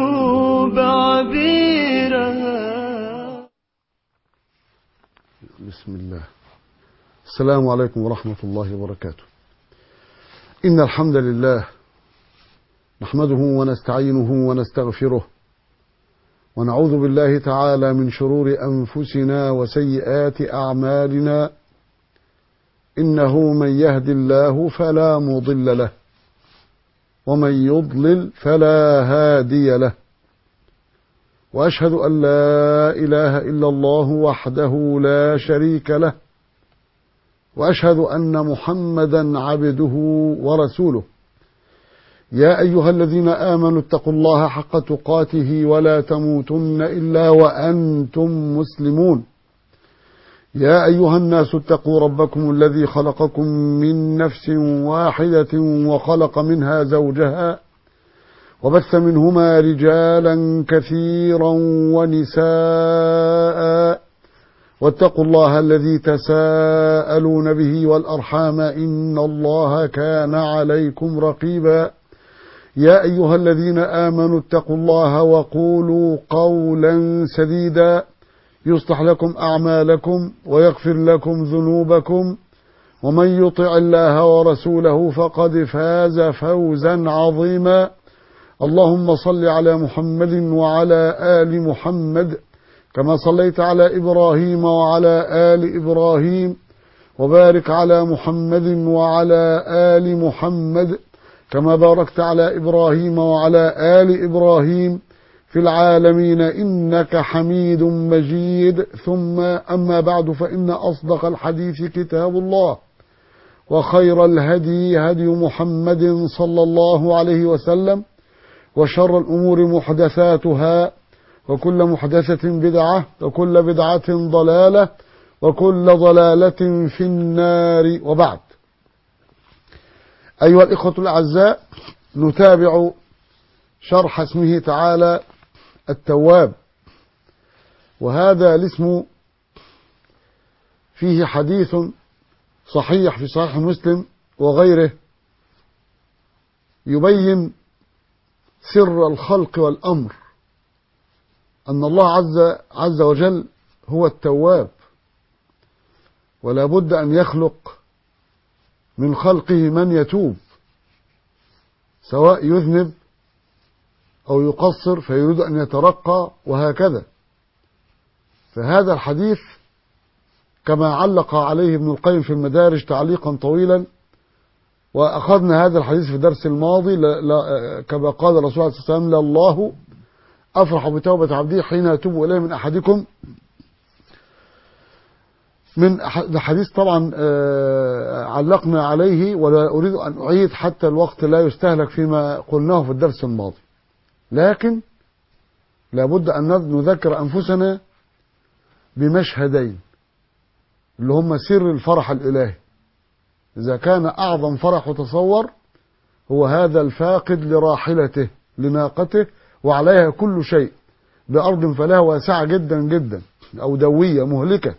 الذنوب عبيرها بسم الله السلام عليكم ورحمة الله وبركاته إن الحمد لله نحمده ونستعينه ونستغفره ونعوذ بالله تعالى من شرور أنفسنا وسيئات أعمالنا إنه من يهد الله فلا مضل له ومن يضلل فلا هادي له وأشهد أن لا إله إلا الله وحده لا شريك له وأشهد أن محمدا عبده ورسوله يا أيها الذين آمنوا اتقوا الله حق تقاته ولا تموتن إلا وأنتم مسلمون يا أيها الناس اتقوا ربكم الذي خلقكم من نفس واحدة وخلق منها زوجها وبث منهما رجالا كثيرا ونساء واتقوا الله الذي تساءلون به والأرحام إن الله كان عليكم رقيبا يا أيها الذين آمنوا اتقوا الله وقولوا قولا سديدا يصلح لكم أعمالكم ويغفر لكم ذنوبكم ومن يطع الله ورسوله فقد فاز فوزا عظيما اللهم صل على محمد وعلى آل محمد كما صليت على إبراهيم وعلى آل إبراهيم وبارك على محمد وعلى آل محمد كما باركت على إبراهيم وعلى آل إبراهيم في العالمين إنك حميد مجيد ثم أما بعد فإن أصدق الحديث كتاب الله وخير الهدي هدي محمد صلى الله عليه وسلم وشر الأمور محدثاتها وكل محدثة بدعة وكل بدعة ضلالة وكل ضلالة في النار وبعد أيها الإخوة الأعزاء نتابع شرح اسمه تعالى التواب وهذا الاسم فيه حديث صحيح في صحيح مسلم وغيره يبين سر الخلق والأمر أن الله عز, عز وجل هو التواب ولا بد أن يخلق من خلقه من يتوب سواء يذنب أو يقصر فيريد أن يترقى وهكذا فهذا الحديث كما علق عليه ابن القيم في المدارج تعليقا طويلا وأخذنا هذا الحديث في الدرس الماضي لا لا كما قال الرسول عليه الصلاة والسلام لله أفرح بتوبة عبده حين يتوب إليه من أحدكم من الحديث طبعا علقنا عليه ولا أريد أن أعيد حتى الوقت لا يستهلك فيما قلناه في الدرس الماضي لكن لابد أن نذكر أنفسنا بمشهدين اللي هم سر الفرح الإلهي إذا كان أعظم فرح تصور هو هذا الفاقد لراحلته لناقته وعليها كل شيء بأرض فلها واسعة جدا جدا أو دوية مهلكة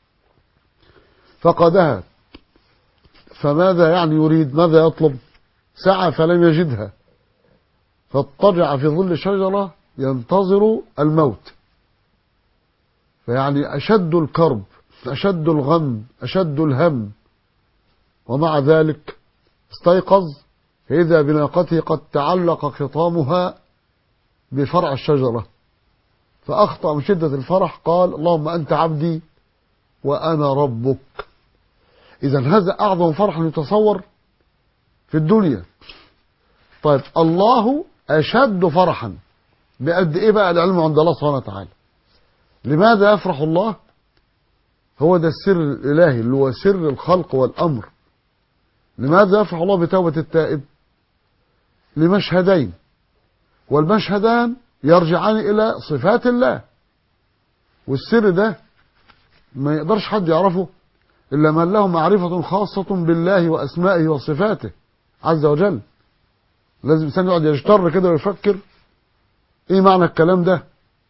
فقدها فماذا يعني يريد ماذا يطلب سعى فلم يجدها فاضطجع في ظل شجرة ينتظر الموت فيعني أشد الكرب أشد الغم أشد الهم ومع ذلك استيقظ فإذا بناقته قد تعلق خطامها بفرع الشجرة فأخطأ من شدة الفرح قال اللهم أنت عبدي وأنا ربك إذا هذا أعظم فرح يتصور في الدنيا طيب الله أشد فرحا بقد إيه بقى العلم عند الله سبحانه وتعالى لماذا يفرح الله هو ده السر الإلهي اللي هو سر الخلق والأمر لماذا يفرح الله بتوبة التائب لمشهدين والمشهدان يرجعان إلى صفات الله والسر ده ما يقدرش حد يعرفه إلا من له معرفة خاصة بالله وأسمائه وصفاته عز وجل لازم الإنسان يقعد يجتر كده ويفكر إيه معنى الكلام ده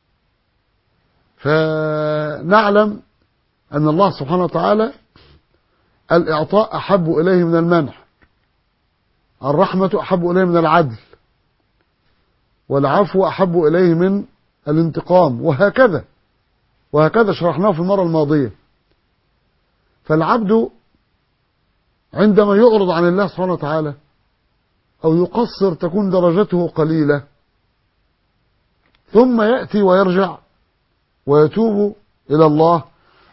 فنعلم أن الله سبحانه وتعالى الإعطاء أحب إليه من المنع الرحمة أحب إليه من العدل والعفو أحب إليه من الانتقام وهكذا وهكذا شرحناه في المرة الماضية فالعبد عندما يعرض عن الله سبحانه وتعالى أو يقصر تكون درجته قليلة ثم يأتي ويرجع ويتوب إلى الله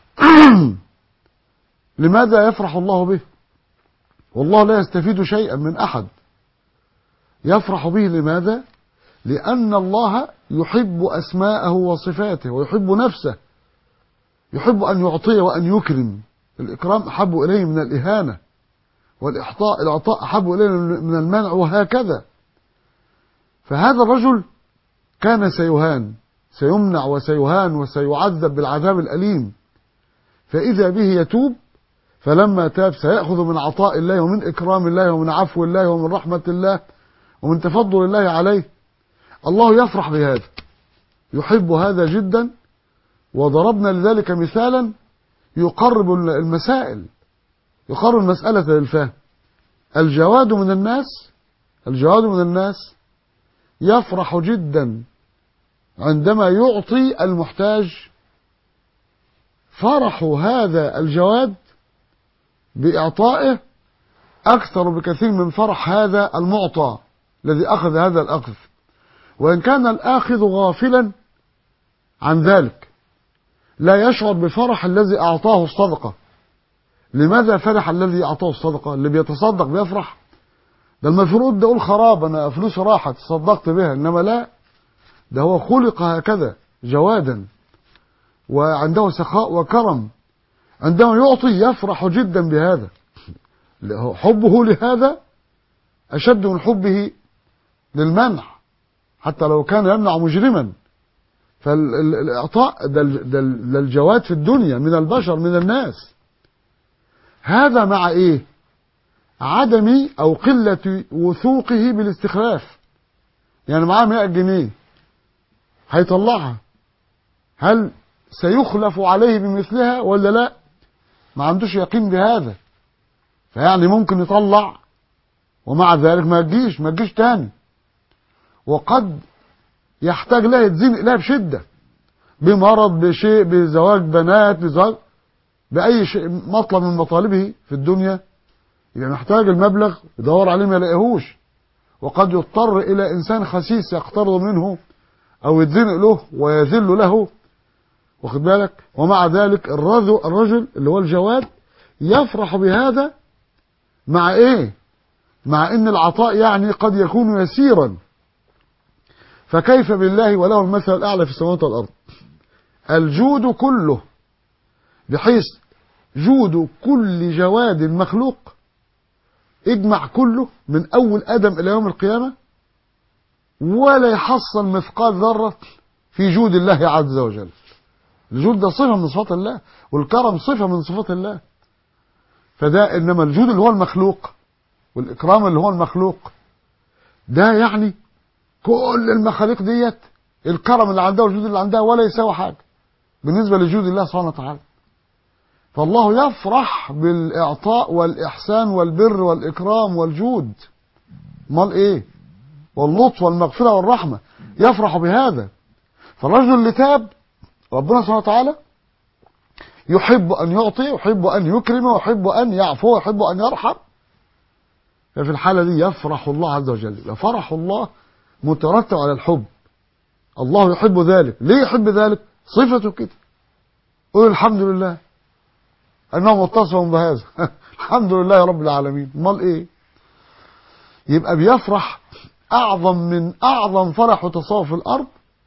لماذا يفرح الله به والله لا يستفيد شيئا من أحد يفرح به لماذا لأن الله يحب أسماءه وصفاته ويحب نفسه يحب أن يعطي وأن يكرم الإكرام أحب إليه من الإهانة والإعطاء الإعطاء أحب إليه من المنع وهكذا فهذا الرجل كان سيهان سيمنع وسيهان وسيعذب بالعذاب الأليم فإذا به يتوب فلما تاب سيأخذ من عطاء الله ومن إكرام الله ومن عفو الله ومن رحمة الله ومن تفضل الله عليه الله يفرح بهذا يحب هذا جدا وضربنا لذلك مثالا يقرب المسائل يقرب المسألة للفهم الجواد من الناس الجواد من الناس يفرح جدا عندما يعطي المحتاج فرح هذا الجواد بإعطائه أكثر بكثير من فرح هذا المعطى الذي أخذ هذا الأخذ وإن كان الآخذ غافلا عن ذلك لا يشعر بفرح الذي أعطاه الصدقة لماذا فرح الذي أعطاه الصدقة اللي بيتصدق بيفرح ده المفروض ده يقول خراب أنا فلوس راحت تصدقت بها إنما لا ده هو خلق هكذا جوادا وعنده سخاء وكرم عندما يعطي يفرح جدا بهذا حبه لهذا أشد من حبه للمنع حتى لو كان يمنع مجرما فالإعطاء ده الجواد في الدنيا من البشر من الناس هذا مع إيه عدم أو قلة وثوقه بالاستخلاف يعني معاه 100 جنيه هيطلعها هل سيخلف عليه بمثلها ولا لا ما عندوش يقين بهذا فيعني ممكن يطلع ومع ذلك ما تجيش ما تجيش تاني وقد يحتاج لها يتزنق لها بشدة بمرض بشيء بزواج بنات بزواج بأي شيء مطلب من مطالبه في الدنيا يبقى محتاج المبلغ يدور عليه ما يلاقيهوش وقد يضطر إلى إنسان خسيس يقترض منه أو يتزنق له ويذل له واخد بالك ومع ذلك الرجل, الرجل اللي هو الجواد يفرح بهذا مع ايه مع ان العطاء يعني قد يكون يسيرا فكيف بالله وله المثل الاعلى في السماوات والارض الجود كله بحيث جود كل جواد مخلوق اجمع كله من اول ادم الى يوم القيامه ولا يحصل مثقال ذره في جود الله عز وجل الجود ده صفة من صفات الله والكرم صفة من صفات الله فده إنما الجود اللي هو المخلوق والإكرام اللي هو المخلوق ده يعني كل المخاليق ديت الكرم اللي عندها والجود اللي عندها ولا يساوي حاجة بالنسبة لجود الله سبحانه وتعالى فالله يفرح بالإعطاء والإحسان والبر والإكرام والجود امال إيه واللطف والمغفرة والرحمة يفرح بهذا فالرجل اللي تاب ربنا سبحانه وتعالى يحب أن يعطي يحب أن يكرم ويحب أن يعفو ويحب أن يرحم ففي الحالة دي يفرح الله عز وجل فرح الله مترتب على الحب الله يحب ذلك ليه يحب ذلك صفته كده قول الحمد لله أنه متصف بهذا الحمد لله رب العالمين امال ايه يبقى بيفرح أعظم من أعظم فرح وتصاف في الأرض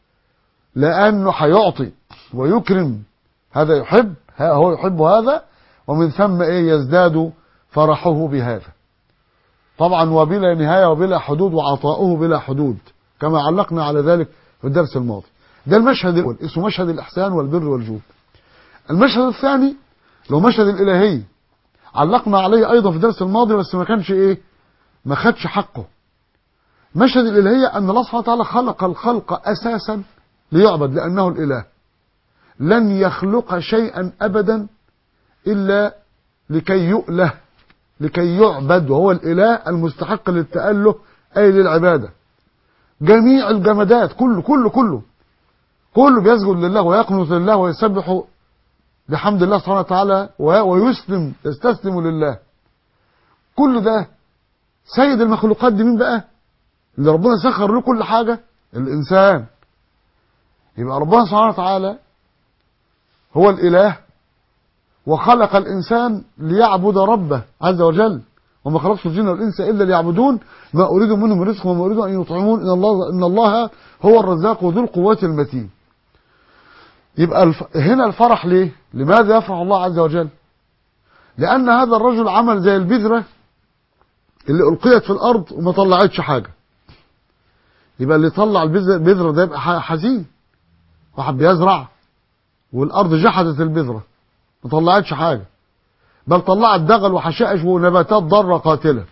لأنه هيعطي ويكرم هذا يحب هو يحب هذا ومن ثم ايه يزداد فرحه بهذا طبعا وبلا نهاية وبلا حدود وعطاؤه بلا حدود كما علقنا على ذلك في الدرس الماضي ده المشهد الأول اسمه مشهد الإحسان والبر والجود المشهد الثاني لو مشهد الإلهي علقنا عليه أيضا في الدرس الماضي بس ما كانش إيه ما خدش حقه مشهد الإلهية أن الله سبحانه وتعالى خلق الخلق أساسا ليعبد لأنه الإله لن يخلق شيئا أبدا إلا لكي يؤله لكي يعبد وهو الإله المستحق للتأله أي للعبادة جميع الجمادات كله كله كله كله بيسجد لله ويقنط لله ويسبح بحمد الله سبحانه وتعالى ويسلم يستسلم لله كل ده سيد المخلوقات دي مين بقى اللي ربنا سخر له كل حاجة الإنسان يبقى ربنا سبحانه وتعالى هو الإله وخلق الإنسان ليعبد ربه عز وجل وما خلقت الجن والإنس إلا ليعبدون ما أريد منهم رزق وما أريد أن يطعمون إن الله, إن الله هو الرزاق ذو القوة المتين يبقى الف... هنا الفرح ليه لماذا يفرح الله عز وجل لأن هذا الرجل عمل زي البذرة اللي ألقيت في الأرض وما طلعتش حاجة يبقى اللي طلع البذرة ده يبقى حزين واحد بيزرع والأرض جحدت البذرة ما طلعتش حاجة بل طلعت دغل وحشائش ونباتات ضارة قاتلة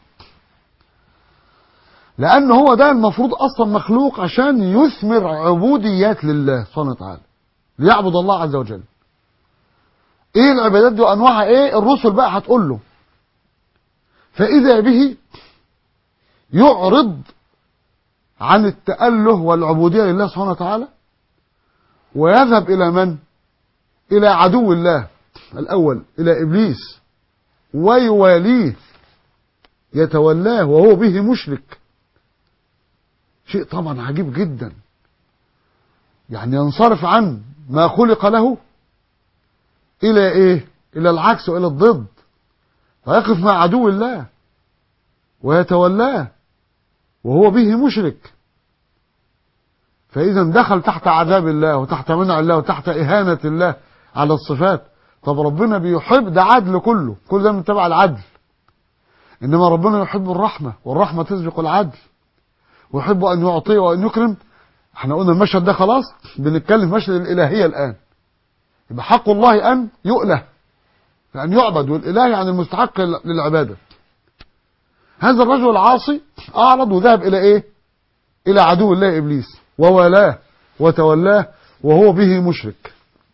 لأن هو ده المفروض أصلا مخلوق عشان يثمر عبوديات لله سبحانه وتعالى ليعبد الله عز وجل ايه العبادات دي وانواعها ايه الرسل بقى هتقول له فاذا به يعرض عن التأله والعبودية لله سبحانه وتعالى ويذهب إلى من؟ إلى عدو الله الأول إلى إبليس ويواليه يتولاه وهو به مشرك شيء طبعا عجيب جدا يعني ينصرف عن ما خلق له إلى إيه؟ إلى العكس وإلى الضد فيقف مع عدو الله ويتولاه وهو به مشرك فإذا دخل تحت عذاب الله وتحت منع الله وتحت إهانة الله على الصفات طب ربنا بيحب ده عدل كله كل ده من تبع العدل إنما ربنا يحب الرحمة والرحمة تسبق العدل ويحب أن يعطي وأن يكرم احنا قلنا المشهد ده خلاص بنتكلم مشهد الإلهية الآن يبقى حق الله أن يؤله فأن يعبد والإله يعني المستحق للعبادة هذا الرجل العاصي أعرض وذهب إلى إيه إلى عدو الله إبليس ووالاه وتولاه وهو به مشرك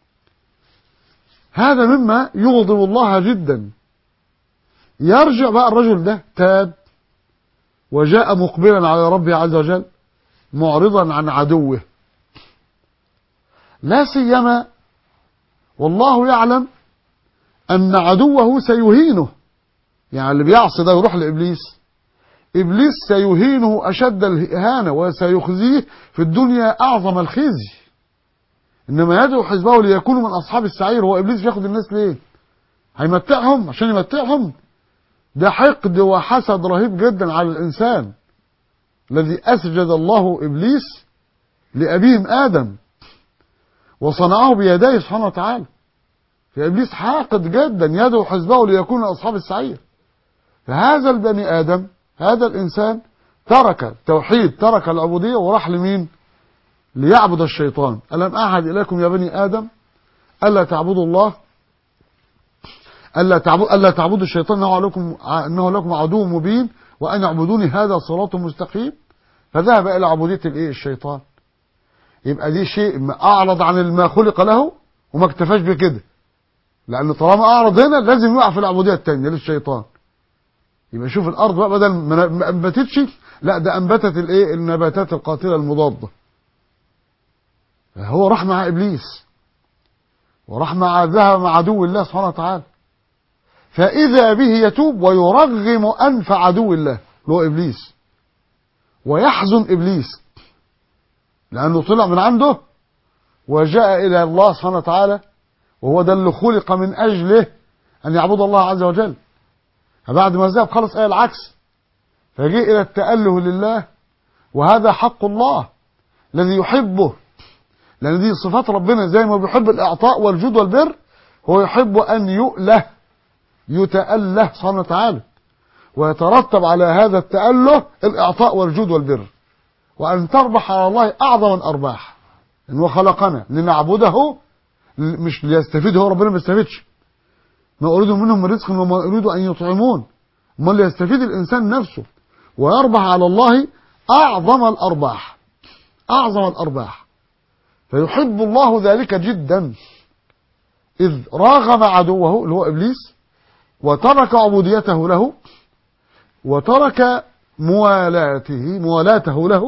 هذا مما يغضب الله جدا يرجع بقى الرجل ده تاب وجاء مقبلا على ربه عز وجل معرضا عن عدوه لا سيما والله يعلم أن عدوه سيهينه يعني اللي بيعصي ده يروح لإبليس إبليس سيهينه أشد الإهانة وسيخزيه في الدنيا أعظم الخزي إنما يدعو حزبه ليكونوا من أصحاب السعير هو إبليس بياخد الناس ليه هيمتعهم عشان يمتعهم ده حقد وحسد رهيب جدا على الإنسان الذي أسجد الله إبليس لأبيهم آدم وصنعه بيديه سبحانه وتعالى فإبليس حاقد جدا يدعو حزبه ليكون أصحاب السعير فهذا البني آدم هذا الإنسان ترك التوحيد ترك العبودية وراح لمين ليعبد الشيطان ألم أعهد إليكم يا بني آدم ألا تعبدوا الله ألا تعبدوا ألا تعبدوا الشيطان إنه لكم إنه لكم عدو مبين وأن اعبدوني هذا صراط مستقيم فذهب إلى عبودية الإيه الشيطان يبقى دي شيء أعرض عن ما خلق له وما اكتفاش بكده لأن طالما أعرض هنا لازم يقع في العبودية الثانية للشيطان يبقى شوف الأرض بقى بدل ما أنبتتش لا ده أنبتت الإيه النباتات القاتلة المضادة هو راح مع إبليس وراح مع ذهب مع عدو الله سبحانه وتعالى فإذا به يتوب ويرغم أنف عدو الله اللي هو إبليس ويحزن إبليس لأنه طلع من عنده وجاء إلى الله سبحانه وتعالى وهو ده اللي خلق من أجله أن يعبد الله عز وجل فبعد ما ذهب خلص قال العكس فجاء إلى التأله لله وهذا حق الله الذي يحبه لأن دي صفات ربنا زي ما بيحب الإعطاء والجود والبر هو يحب أن يؤله يتأله سبحانه وتعالى ويترتب على هذا التأله الإعطاء والجود والبر وأن تربح على الله أعظم الأرباح إنه خلقنا لنعبده مش ليستفيد هو ربنا ما يستفيدش ما أريد منهم من رزق وما أريد أن يطعمون ما اللي يستفيد الإنسان نفسه ويربح على الله أعظم الأرباح أعظم الأرباح فيحب الله ذلك جدا إذ راغم عدوه اللي هو إبليس وترك عبوديته له وترك موالاته موالاته له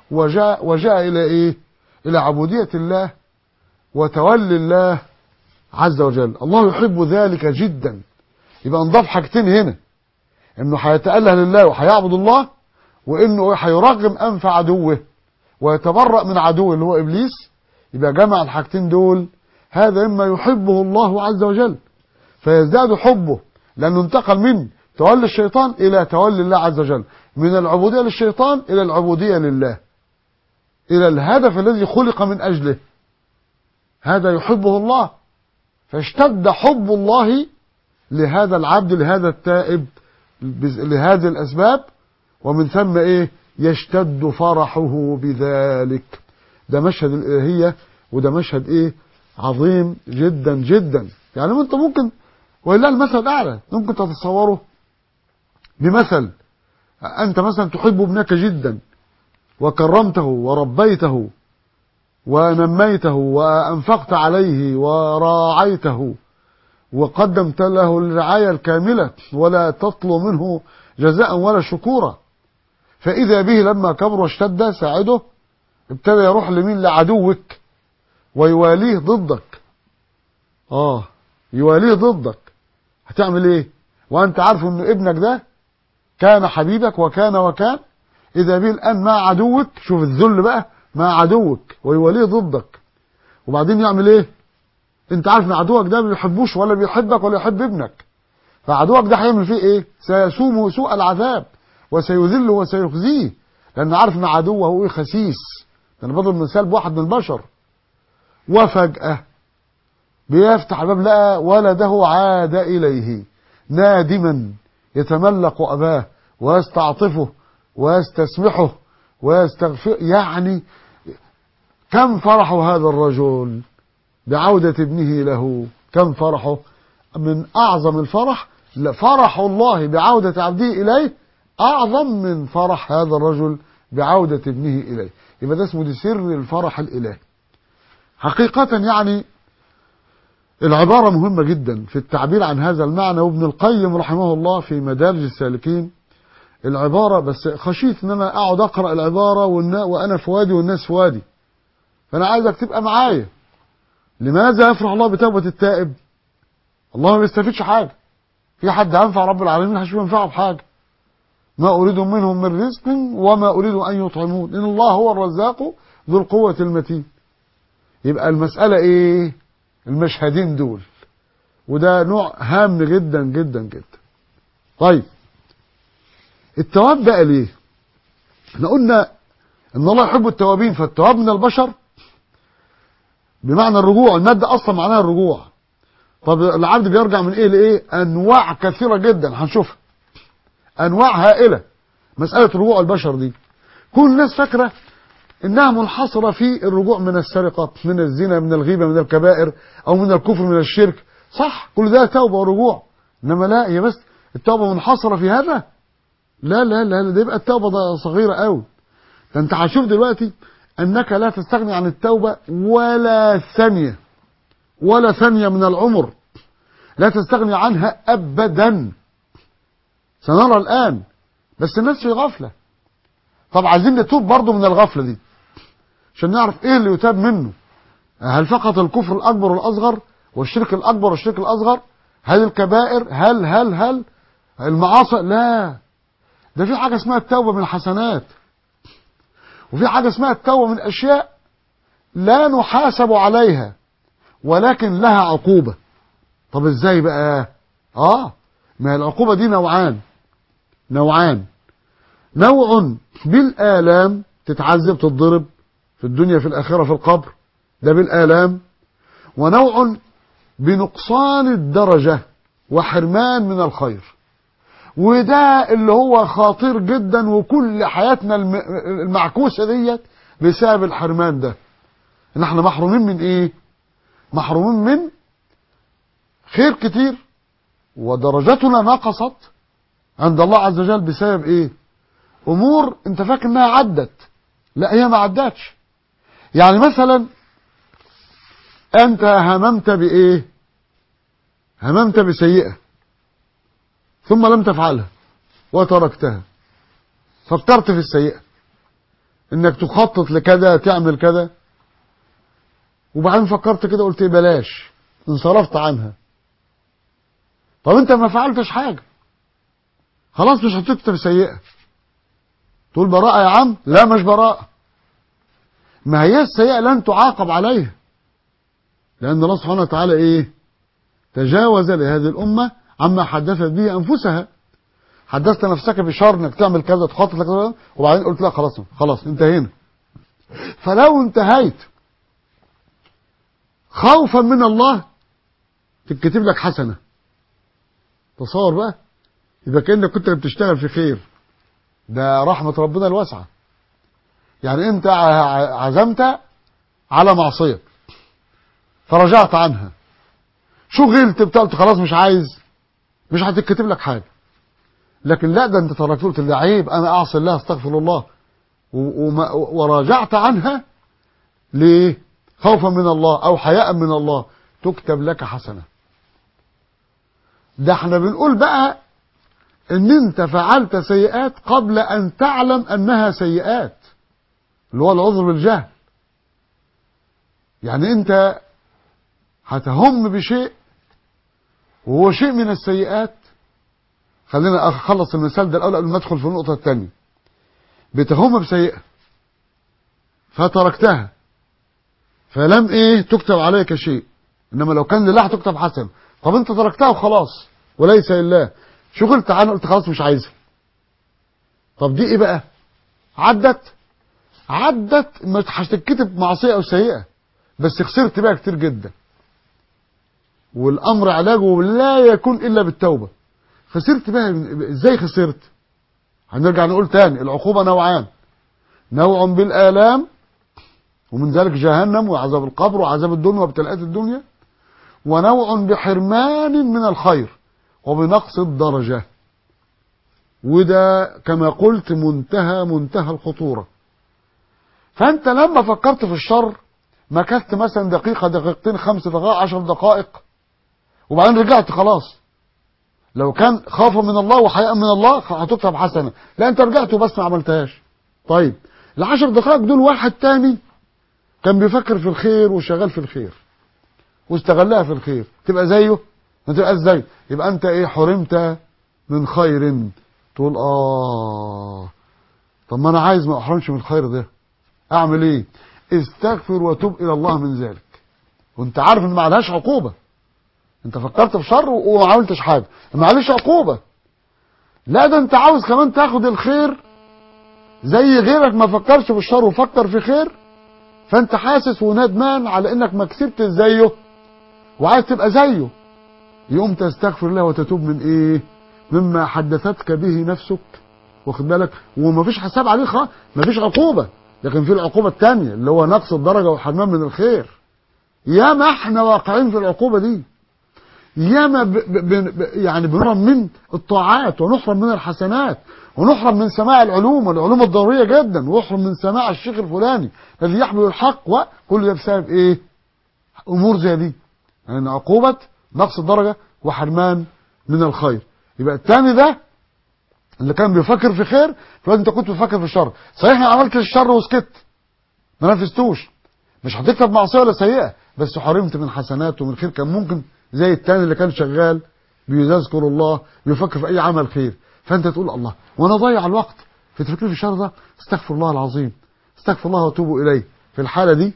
وجاء, وجاء إلى إيه إلى عبودية الله وتولي الله عز وجل الله يحب ذلك جدا يبقى نضاف حاجتين هنا انه هيتأله لله وهيعبد الله وانه هيرغم انف عدوه ويتبرأ من عدوه اللي هو ابليس يبقى جمع الحاجتين دول هذا مما يحبه الله عز وجل فيزداد حبه لانه انتقل من تولي الشيطان الى تولي الله عز وجل من العبودية للشيطان الى العبودية لله الى الهدف الذي خلق من اجله هذا يحبه الله فاشتد حب الله لهذا العبد لهذا التائب لهذه الأسباب ومن ثم إيه يشتد فرحه بذلك ده مشهد الإلهية وده مشهد إيه عظيم جدا جدا يعني أنت ممكن وإلا المثل الأعلى ممكن تتصوره بمثل أنت مثلا تحب ابنك جدا وكرمته وربيته ونميته وأنفقت عليه وراعيته وقدمت له الرعاية الكاملة ولا تطلب منه جزاء ولا شكورا فإذا به لما كبر واشتد ساعده ابتدى يروح لمين لعدوك ويواليه ضدك اه يواليه ضدك هتعمل ايه وانت عارف ان ابنك ده كان حبيبك وكان وكان اذا به الان مع عدوك شوف الذل بقى مع عدوك ويواليه ضدك وبعدين يعمل ايه انت عارف ان عدوك ده ما بيحبوش ولا بيحبك ولا يحب ابنك فعدوك ده هيعمل فيه ايه سيسومه سوء العذاب وسيذله وسيخزيه لان عارف ان عدوه هو ايه خسيس انا بضرب مثال بواحد من البشر وفجأة بيفتح الباب لقى ولده عاد إليه نادما يتملق أباه ويستعطفه ويستسمحه ويستغفر يعني كم فرح هذا الرجل بعودة ابنه له كم فرحه من أعظم الفرح فرح الله بعودة عبده إليه أعظم من فرح هذا الرجل بعودة ابنه إليه يبقى ده اسمه دي سر الفرح الإلهي حقيقة يعني العبارة مهمة جدا في التعبير عن هذا المعنى وابن القيم رحمه الله في مدارج السالكين العبارة بس خشيت ان انا اقعد اقرأ العبارة وانا في وادي والناس في وادي فانا عايزك تبقى معايا لماذا يفرح الله بتوبة التائب الله ما بيستفيدش حاجة في حد هينفع رب العالمين مش ينفعه بحاجة ما أريد منهم من رزق وما أريد أن يطعمون إن الله هو الرزاق ذو القوة المتين يبقى المسألة إيه المشهدين دول وده نوع هام جدا جدا جدا طيب التواب بقى ليه احنا قلنا ان الله يحب التوابين فالتواب من البشر بمعنى الرجوع المادة اصلا معناها الرجوع طب العبد بيرجع من ايه لايه انواع كثيرة جدا هنشوفها انواع هائلة مسألة رجوع البشر دي كل الناس فاكرة انها منحصرة في الرجوع من السرقة من الزنا من الغيبة من الكبائر او من الكفر من الشرك صح كل ده توبة ورجوع انما لا هي بس التوبة منحصرة في هذا لا لا لا ده يبقى التوبة ده صغيرة قوي ده انت هتشوف دلوقتي انك لا تستغني عن التوبة ولا ثانية ولا ثانية من العمر لا تستغني عنها ابدا سنرى الان بس الناس في غفلة طب عايزين نتوب برضه من الغفلة دي عشان نعرف ايه اللي يتاب منه هل فقط الكفر الاكبر والاصغر والشرك الاكبر والشرك الاصغر هل الكبائر هل هل هل المعاصي لا ده في حاجة اسمها التوبة من الحسنات وفي حاجة اسمها التوبة من أشياء لا نحاسب عليها ولكن لها عقوبة طب ازاي بقى اه ما العقوبة دي نوعان نوعان نوع بالآلام تتعذب تتضرب في الدنيا في الآخرة في القبر ده بالآلام ونوع بنقصان الدرجة وحرمان من الخير وده اللي هو خطير جدا وكل حياتنا المعكوسة ديت بسبب الحرمان ده ان احنا محرومين من ايه محرومين من خير كتير ودرجتنا نقصت عند الله عز وجل بسبب ايه امور انت فاكر انها عدت لا هي ما عدتش يعني مثلا انت هممت بايه هممت بسيئة ثم لم تفعلها وتركتها فكرت في السيئة انك تخطط لكذا تعمل كذا وبعدين فكرت كده قلت إيه بلاش انصرفت عنها طب انت ما فعلتش حاجة خلاص مش هتكتب سيئة تقول براءة يا عم لا مش براءة ما هي السيئة لن تعاقب عليها لأن الله سبحانه وتعالى إيه تجاوز لهذه الأمة عما حدثت به أنفسها حدثت نفسك بشر انك تعمل كذا تخطط لك كذا وبعدين قلت لا خلاص خلاص انتهينا فلو انتهيت خوفا من الله تتكتب لك حسنة تصور بقى يبقى كأنك كنت بتشتغل في خير ده رحمة ربنا الواسعة يعني انت ع- عزمت على معصية فرجعت عنها شغلت بتاع قلت خلاص مش عايز مش هتتكتب لك حاجة لكن لا ده انت تركت قلت ده عيب انا اعصي الله استغفر الله و- وما- وراجعت عنها ليه خوفا من الله او حياء من الله تكتب لك حسنة ده احنا بنقول بقى ان انت فعلت سيئات قبل ان تعلم انها سيئات اللي هو العذر بالجهل يعني انت هتهم بشيء وهو شيء من السيئات خلينا اخلص المثال ده الاول قبل ما ادخل في النقطه الثانيه بتهم بسيئه فتركتها فلم ايه تكتب عليك شيء انما لو كان لله تكتب حسن طب انت تركتها وخلاص وليس لله شغلت عنها قلت خلاص مش عايزها طب دي ايه بقى عدت عدت مش هتتكتب معصيه او سيئه بس خسرت بقى كتير جدا والامر علاجه لا يكون الا بالتوبه خسرت بقى ازاي خسرت هنرجع نقول تاني العقوبه نوعان نوع بالالام ومن ذلك جهنم وعذاب القبر وعذاب الدنيا وابتلاءات الدنيا ونوع بحرمان من الخير وبنقص الدرجة وده كما قلت منتهى منتهى الخطورة فأنت لما فكرت في الشر مكثت مثلا دقيقة دقيقتين خمس دقائق عشر دقائق وبعدين رجعت خلاص لو كان خوفا من الله وحياء من الله هتكتب حسنة لا انت رجعت وبس ما عملتهاش طيب العشر دقائق دول واحد تاني كان بيفكر في الخير وشغال في الخير واستغلها في الخير تبقى زيه ما تبقاش زيه يبقى انت ايه حرمت من خير تقول اه طب ما انا عايز ما احرمش من الخير ده اعمل ايه استغفر وتوب الى الله من ذلك وانت عارف ان ما عليهاش عقوبه انت فكرت في شر وما عملتش حاجه ما عليش عقوبه لا ده انت عاوز كمان تاخد الخير زي غيرك ما فكرش في الشر وفكر في خير فانت حاسس وندمان على انك ما كسبتش زيه وعايز تبقى زيه يقوم تستغفر الله وتتوب من ايه مما حدثتك به نفسك واخد بالك ومفيش حساب عليه خالص مفيش عقوبه لكن في العقوبه الثانيه اللي هو نقص الدرجه والحرمان من الخير ياما احنا واقعين في العقوبه دي ياما ب ب ب يعني بنحرم من الطاعات ونحرم من الحسنات ونحرم من سماع العلوم والعلوم الضروريه جدا ونحرم من سماع الشيخ الفلاني الذي يحمل الحق وكل ده بسبب ايه امور زي دي يعني عقوبه نقص الدرجه وحرمان من الخير يبقى الثاني ده اللي كان بيفكر في خير فانت كنت بتفكر في الشر صحيح انا عملت الشر وسكت ما نفذتوش مش هتكتب معصيه ولا سيئه بس حرمت من حسنات ومن خير كان ممكن زي التاني اللي كان شغال بيذكر الله بيفكر في اي عمل خير فانت تقول الله وانا ضيع الوقت في تفكير في الشر ده استغفر الله العظيم استغفر الله واتوب اليه في الحاله دي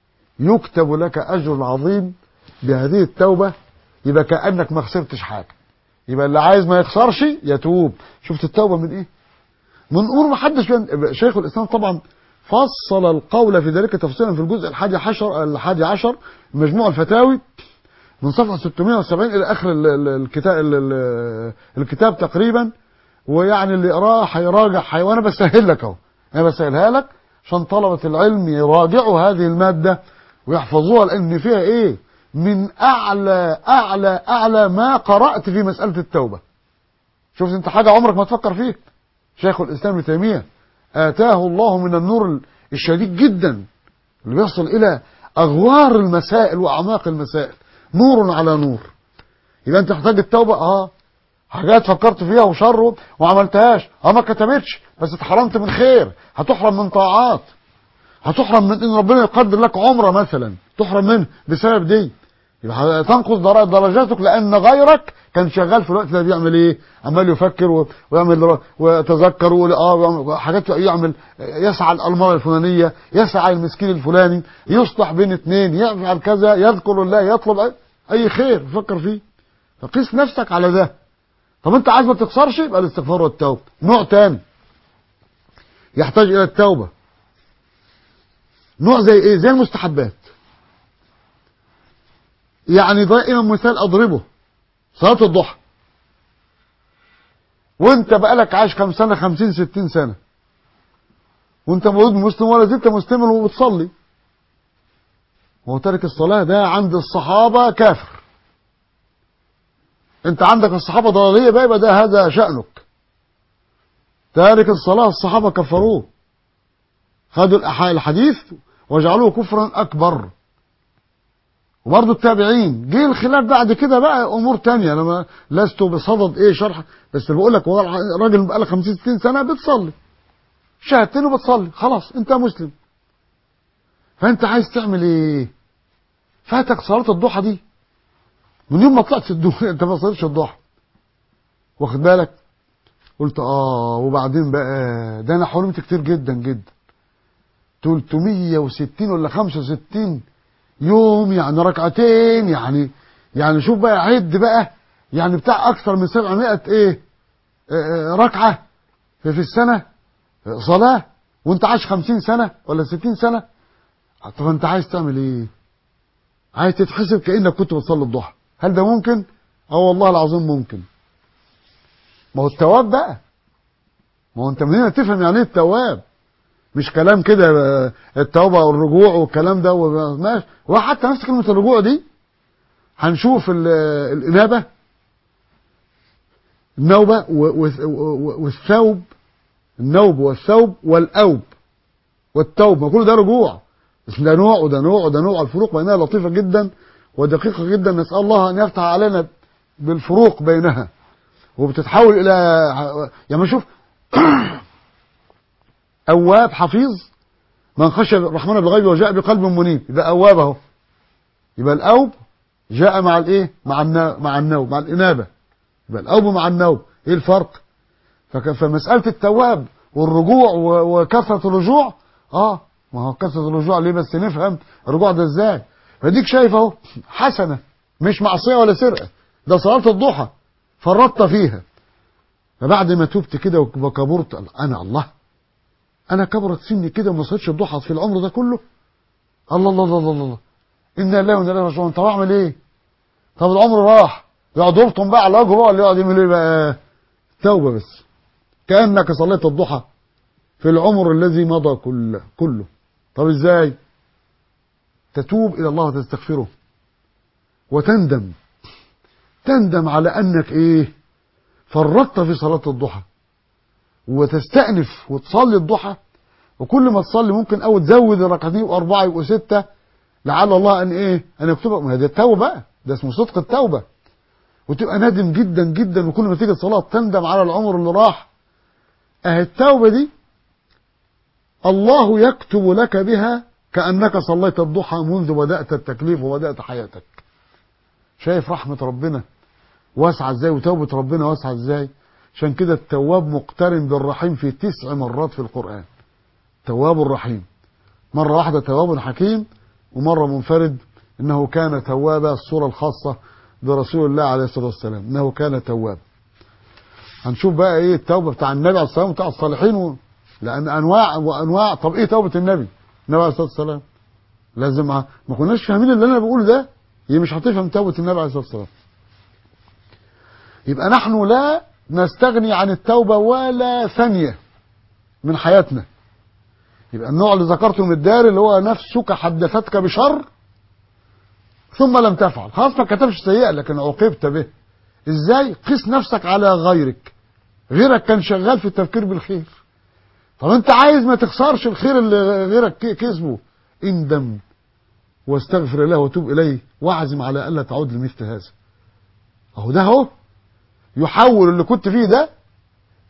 يكتب لك اجر عظيم بهذه التوبه يبقى كانك ما خسرتش حاجه يبقى اللي عايز ما يخسرش يتوب شفت التوبه من ايه من امور ما حدش بين... شيخ الاسلام طبعا فصل القول في ذلك تفصيلا في الجزء الحادي عشر الحادي عشر مجموع الفتاوي من صفحه 670 الى اخر ال- ال- الكتاب ال- ال- الكتاب تقريبا ويعني اللي يقراه هيراجع حي... وانا بسهل لك اهو انا بسهلها لك عشان طلبه العلم يراجعوا هذه الماده ويحفظوها لان فيها ايه من اعلى اعلى اعلى ما قرات في مساله التوبه شفت انت حاجه عمرك ما تفكر فيها شيخ الاسلام ابن تيميه اتاه الله من النور الشديد جدا اللي بيصل الى اغوار المسائل واعماق المسائل نور على نور يبقى انت محتاج التوبه اه حاجات فكرت فيها وشر وما عملتهاش اه ما كتبتش بس اتحرمت من خير هتحرم من طاعات هتحرم من ان ربنا يقدر لك عمره مثلا تحرم منه بسبب دي يبقى تنقص در- درجاتك لان غيرك كان شغال في الوقت ده بيعمل ايه عمال يفكر و- ويعمل ويتذكر ويقول اه ويعمل حاجات يعمل يسعى الالمره الفلانيه يسعى المسكين الفلاني يصلح بين اثنين يفعل كذا يذكر الله يطلب اي خير يفكر فيه فقيس نفسك على ده طب انت عايز ما تخسرش يبقى الاستغفار والتوبه نوع تاني يحتاج الى التوبه نوع زي ايه زي المستحبات يعني دائما مثال اضربه صلاه الضحى وانت بقالك عايش كام سنه خمسين ستين سنه وانت مولود مسلم ولا زلت مسلما وبتصلي هو تارك الصلاه ده عند الصحابه كافر انت عندك الصحابه ضلاليه بقى يبقى ده هذا شانك تارك الصلاه الصحابه كفروه خدوا الأح- الحديث وجعلوه كفرا اكبر وبرضه التابعين جه الخلاف بعد كده بقى امور تانية انا ما لست بصدد ايه شرح بس بقول لك والله الراجل بقى له 50 60 سنه بتصلي شهادتين وبتصلي خلاص انت مسلم فانت عايز تعمل ايه فاتك صلاه الضحى دي من يوم ما طلعت الدنيا انت ما صليتش الضحى واخد بالك قلت اه وبعدين بقى ده انا حرمت كتير جدا جدا 360 ولا 65 يوم يعني ركعتين يعني يعني شوف بقى عد بقى يعني بتاع اكثر من 700 ايه آه، آه، ركعه في, في السنه آه، صلاه وانت عايش 50 سنه ولا 60 سنه طب انت عايز تعمل ايه عايز تتحسب كانك كنت بتصلي الضحى هل ده ممكن اه والله العظيم ممكن ما هو التواب بقى ما هو انت من هنا تفهم يعني ايه التواب مش كلام كده آه، التوبه والرجوع والكلام ده وماشي وحتى نفس كلمه الرجوع دي هنشوف ال- الانابه النوبه و- و- و- والثوب النوب والثوب والاوب والتوب ما كل ده رجوع بس ده نوع وده نوع وده نوع الفروق بينها لطيفه جدا ودقيقه جدا نسال الله ان يفتح علينا بالفروق بينها وبتتحول الى يعني شوف أواب حفيظ من خشي الرحمن بالغيب وجاء بقلب منيب يبقى أواب أهو يبقى الأوب جاء مع الإيه؟ مع النا... مع النوب مع الإنابة يبقى الأوب مع النوب إيه الفرق؟ فك... فمسألة التواب والرجوع و... وكثرة الرجوع آه ما هو كثرة الرجوع ليه بس نفهم الرجوع ده إزاي؟ فديك شايف أهو حسنة مش معصية ولا سرقة ده صلاة الضحى فرطت فيها فبعد ما تبت كده وكبرت أنا الله انا كبرت سني كده وما صليتش الضحى في العمر ده كله الله الله الله الله, الله. انا لله وانا اليه راجعون طب اعمل ايه طب العمر راح يقعد يلطم بقى على وجهه بقى اللي يقعد يعمل ايه بقى توبه بس كانك صليت الضحى في العمر الذي مضى كله كله طب ازاي تتوب الى الله وتستغفره وتندم تندم على انك ايه فرطت في صلاه الضحى وتستأنف وتصلي الضحى وكل ما تصلي ممكن او تزود الركعتين واربعه يبقوا سته لعل الله ان ايه ان يكتبها ما هي ده التوبه بقى ده اسمه صدق التوبه وتبقى نادم جدا جدا وكل ما تيجي الصلاه تندم على العمر اللي راح اهي التوبه دي الله يكتب لك بها كانك صليت الضحى منذ بدات التكليف وبدات حياتك شايف رحمه ربنا واسعه ازاي وتوبه ربنا واسعه ازاي عشان كده التواب مقترن بالرحيم في تسع مرات في القرآن تواب الرحيم مرة واحدة تواب حكيم ومرة منفرد إنه كان توابا الصورة الخاصة برسول الله عليه الصلاة والسلام إنه كان تواب هنشوف بقى إيه التوبة بتاع النبي عليه الصلاة والسلام بتاع الصالحين و... لأن أنواع وأنواع طب إيه توبة النبي النبي عليه الصلاة والسلام لازم ما ما كناش فاهمين اللي أنا بقوله ده هي مش هتفهم توبة النبي عليه الصلاة والسلام يبقى نحن لا نستغني عن التوبة ولا ثانية من حياتنا يبقى النوع اللي ذكرته من الدار اللي هو نفسك حدثتك بشر ثم لم تفعل خلاص ما كتبش سيئة لكن عوقبت به ازاي قس نفسك على غيرك غيرك كان شغال في التفكير بالخير طب انت عايز ما تخسرش الخير اللي غيرك كسبه اندم واستغفر الله وتوب اليه واعزم على الا تعود لمثل هذا اهو ده اهو يحول اللي كنت فيه ده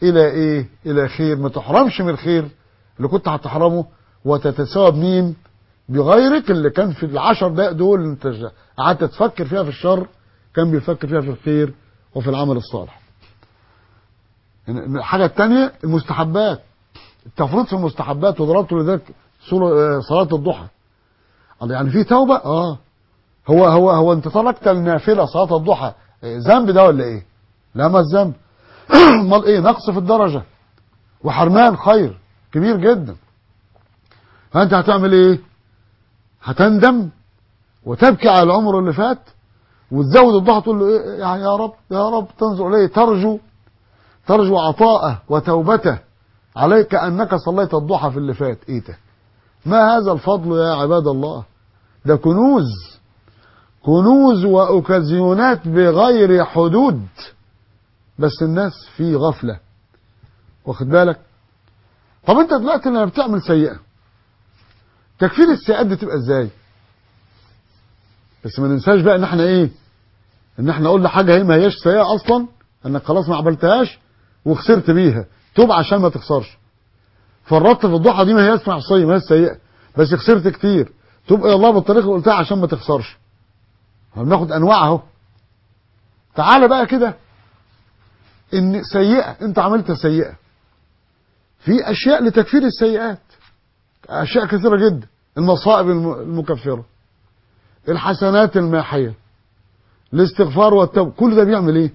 الى ايه الى خير ما تحرمش من الخير اللي كنت هتحرمه وتتساوى بمين بغيرك اللي كان في العشر دقائق دول اللي انت قعدت تفكر فيها في الشر كان بيفكر فيها في الخير وفي العمل الصالح يعني الحاجة الثانية المستحبات التفريط في المستحبات وضربت لذلك صلاة الضحى يعني في توبة اه هو هو هو انت تركت النافلة صلاة الضحى ذنب ده ولا ايه لا ما الذنب امال ايه نقص في الدرجة وحرمان خير كبير جدا فانت هتعمل ايه هتندم وتبكي على العمر اللي فات وتزود الضحى تقول له ايه يعني يا رب يا رب تنظر اليه ترجو ترجو عطاءه وتوبته عليك انك صليت الضحى في اللي فات ايه ده ما هذا الفضل يا عباد الله ده كنوز كنوز واوكازيونات بغير حدود بس الناس في غفلة واخد بالك طب انت دلوقتي لما بتعمل سيئة تكفير السيئات دي تبقى ازاي بس ما ننساش بقى ان احنا ايه ان احنا قلنا حاجة هي ما هياش سيئة اصلا انك خلاص ما عملتهاش وخسرت بيها توب عشان ما تخسرش فرطت في الضحى دي ما هياش معصية ما هياش سيئة بس خسرت كتير توب الى الله بالطريقة اللي قلتها عشان ما تخسرش هناخد انواع اهو تعالى بقى كده ان سيئة انت عملت سيئة في اشياء لتكفير السيئات اشياء كثيرة جدا المصائب المكفرة الحسنات الماحية الاستغفار والتوبة كل ده بيعمل ايه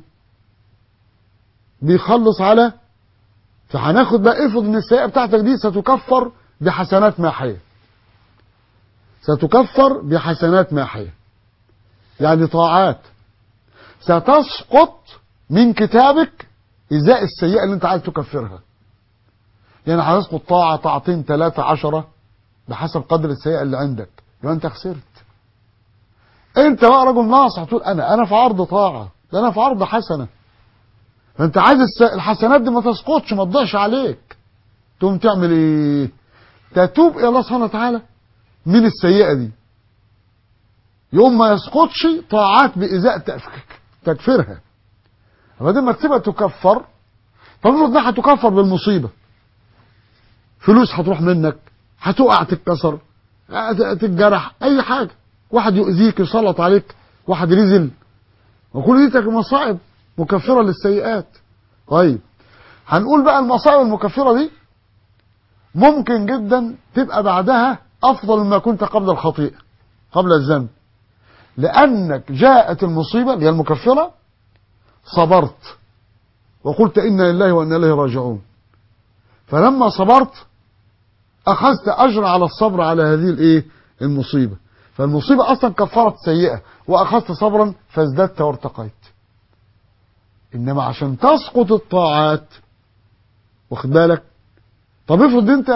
بيخلص على فهناخد بقى افرض ان السيئة بتاعتك دي ستكفر بحسنات ماحية ستكفر بحسنات ماحية يعني طاعات ستسقط من كتابك ازاء السيئة اللي انت عايز تكفرها يعني هتسقط طاعة طاعتين ثلاثة عشرة بحسب قدر السيئة اللي عندك يبقى انت خسرت انت بقى رجل ناصح تقول انا انا في عرض طاعة ده انا في عرض حسنة فانت عايز الحسنات دي ما تسقطش ما تضيعش عليك تقوم تعمل ايه تتوب الى الله سبحانه وتعالى من السيئة دي يوم ما يسقطش طاعات بإزاء تكفيرها بعدين ما تسيبها تكفر فالمفروض انها هتكفر بالمصيبة فلوس هتروح منك هتقع تتكسر تتجرح اي حاجة واحد يؤذيك يسلط عليك واحد ينزل وكل دي مصائب مكفرة للسيئات طيب هنقول بقى المصائب المكفرة دي ممكن جدا تبقى بعدها افضل مما كنت قبل الخطيئة قبل الذنب لانك جاءت المصيبة اللي هي المكفرة صبرت وقلت إنا لله وإنا إليه راجعون فلما صبرت أخذت أجر على الصبر على هذه الإيه المصيبة فالمصيبة أصلا كفرت سيئة وأخذت صبرا فازددت وارتقيت إنما عشان تسقط الطاعات واخد بالك طب افرض انت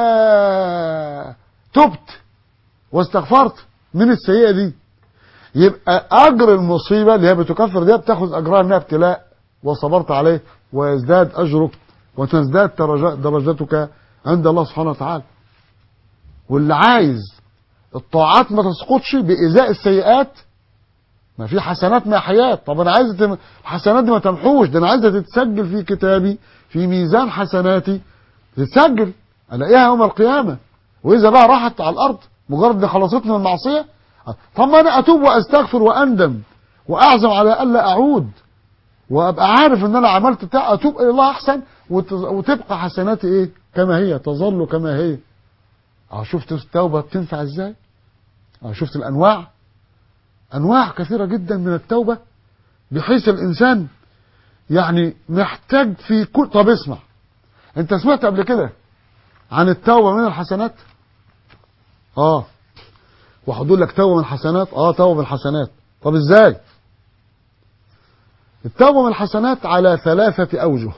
تبت واستغفرت من السيئة دي يبقى اجر المصيبة اللي هي بتكفر دي بتاخذ اجرها انها ابتلاء وصبرت عليه ويزداد اجرك وتزداد درجتك عند الله سبحانه وتعالى واللي عايز الطاعات ما تسقطش بإزاء السيئات ما في حسنات ماحيات طب انا عايز تم... الحسنات دي ما تمحوش ده انا عايزها تتسجل في كتابي في ميزان حسناتي تتسجل الاقيها يوم القيامة واذا بقى راحت على الارض مجرد خلصتني من المعصية طب ما انا اتوب واستغفر واندم واعزم على الا اعود وابقى عارف ان انا عملت بتاع اتوب الى الله احسن وتبقى حسناتي ايه كما هي تظل كما هي اه شفت التوبة بتنفع ازاي اه شفت الانواع انواع كثيرة جدا من التوبة بحيث الانسان يعني محتاج في كل طب اسمع انت سمعت قبل كده عن التوبة من الحسنات اه وهقول لك توبة من الحسنات اه توبة من الحسنات طب ازاي التوبة من الحسنات على ثلاثة أوجه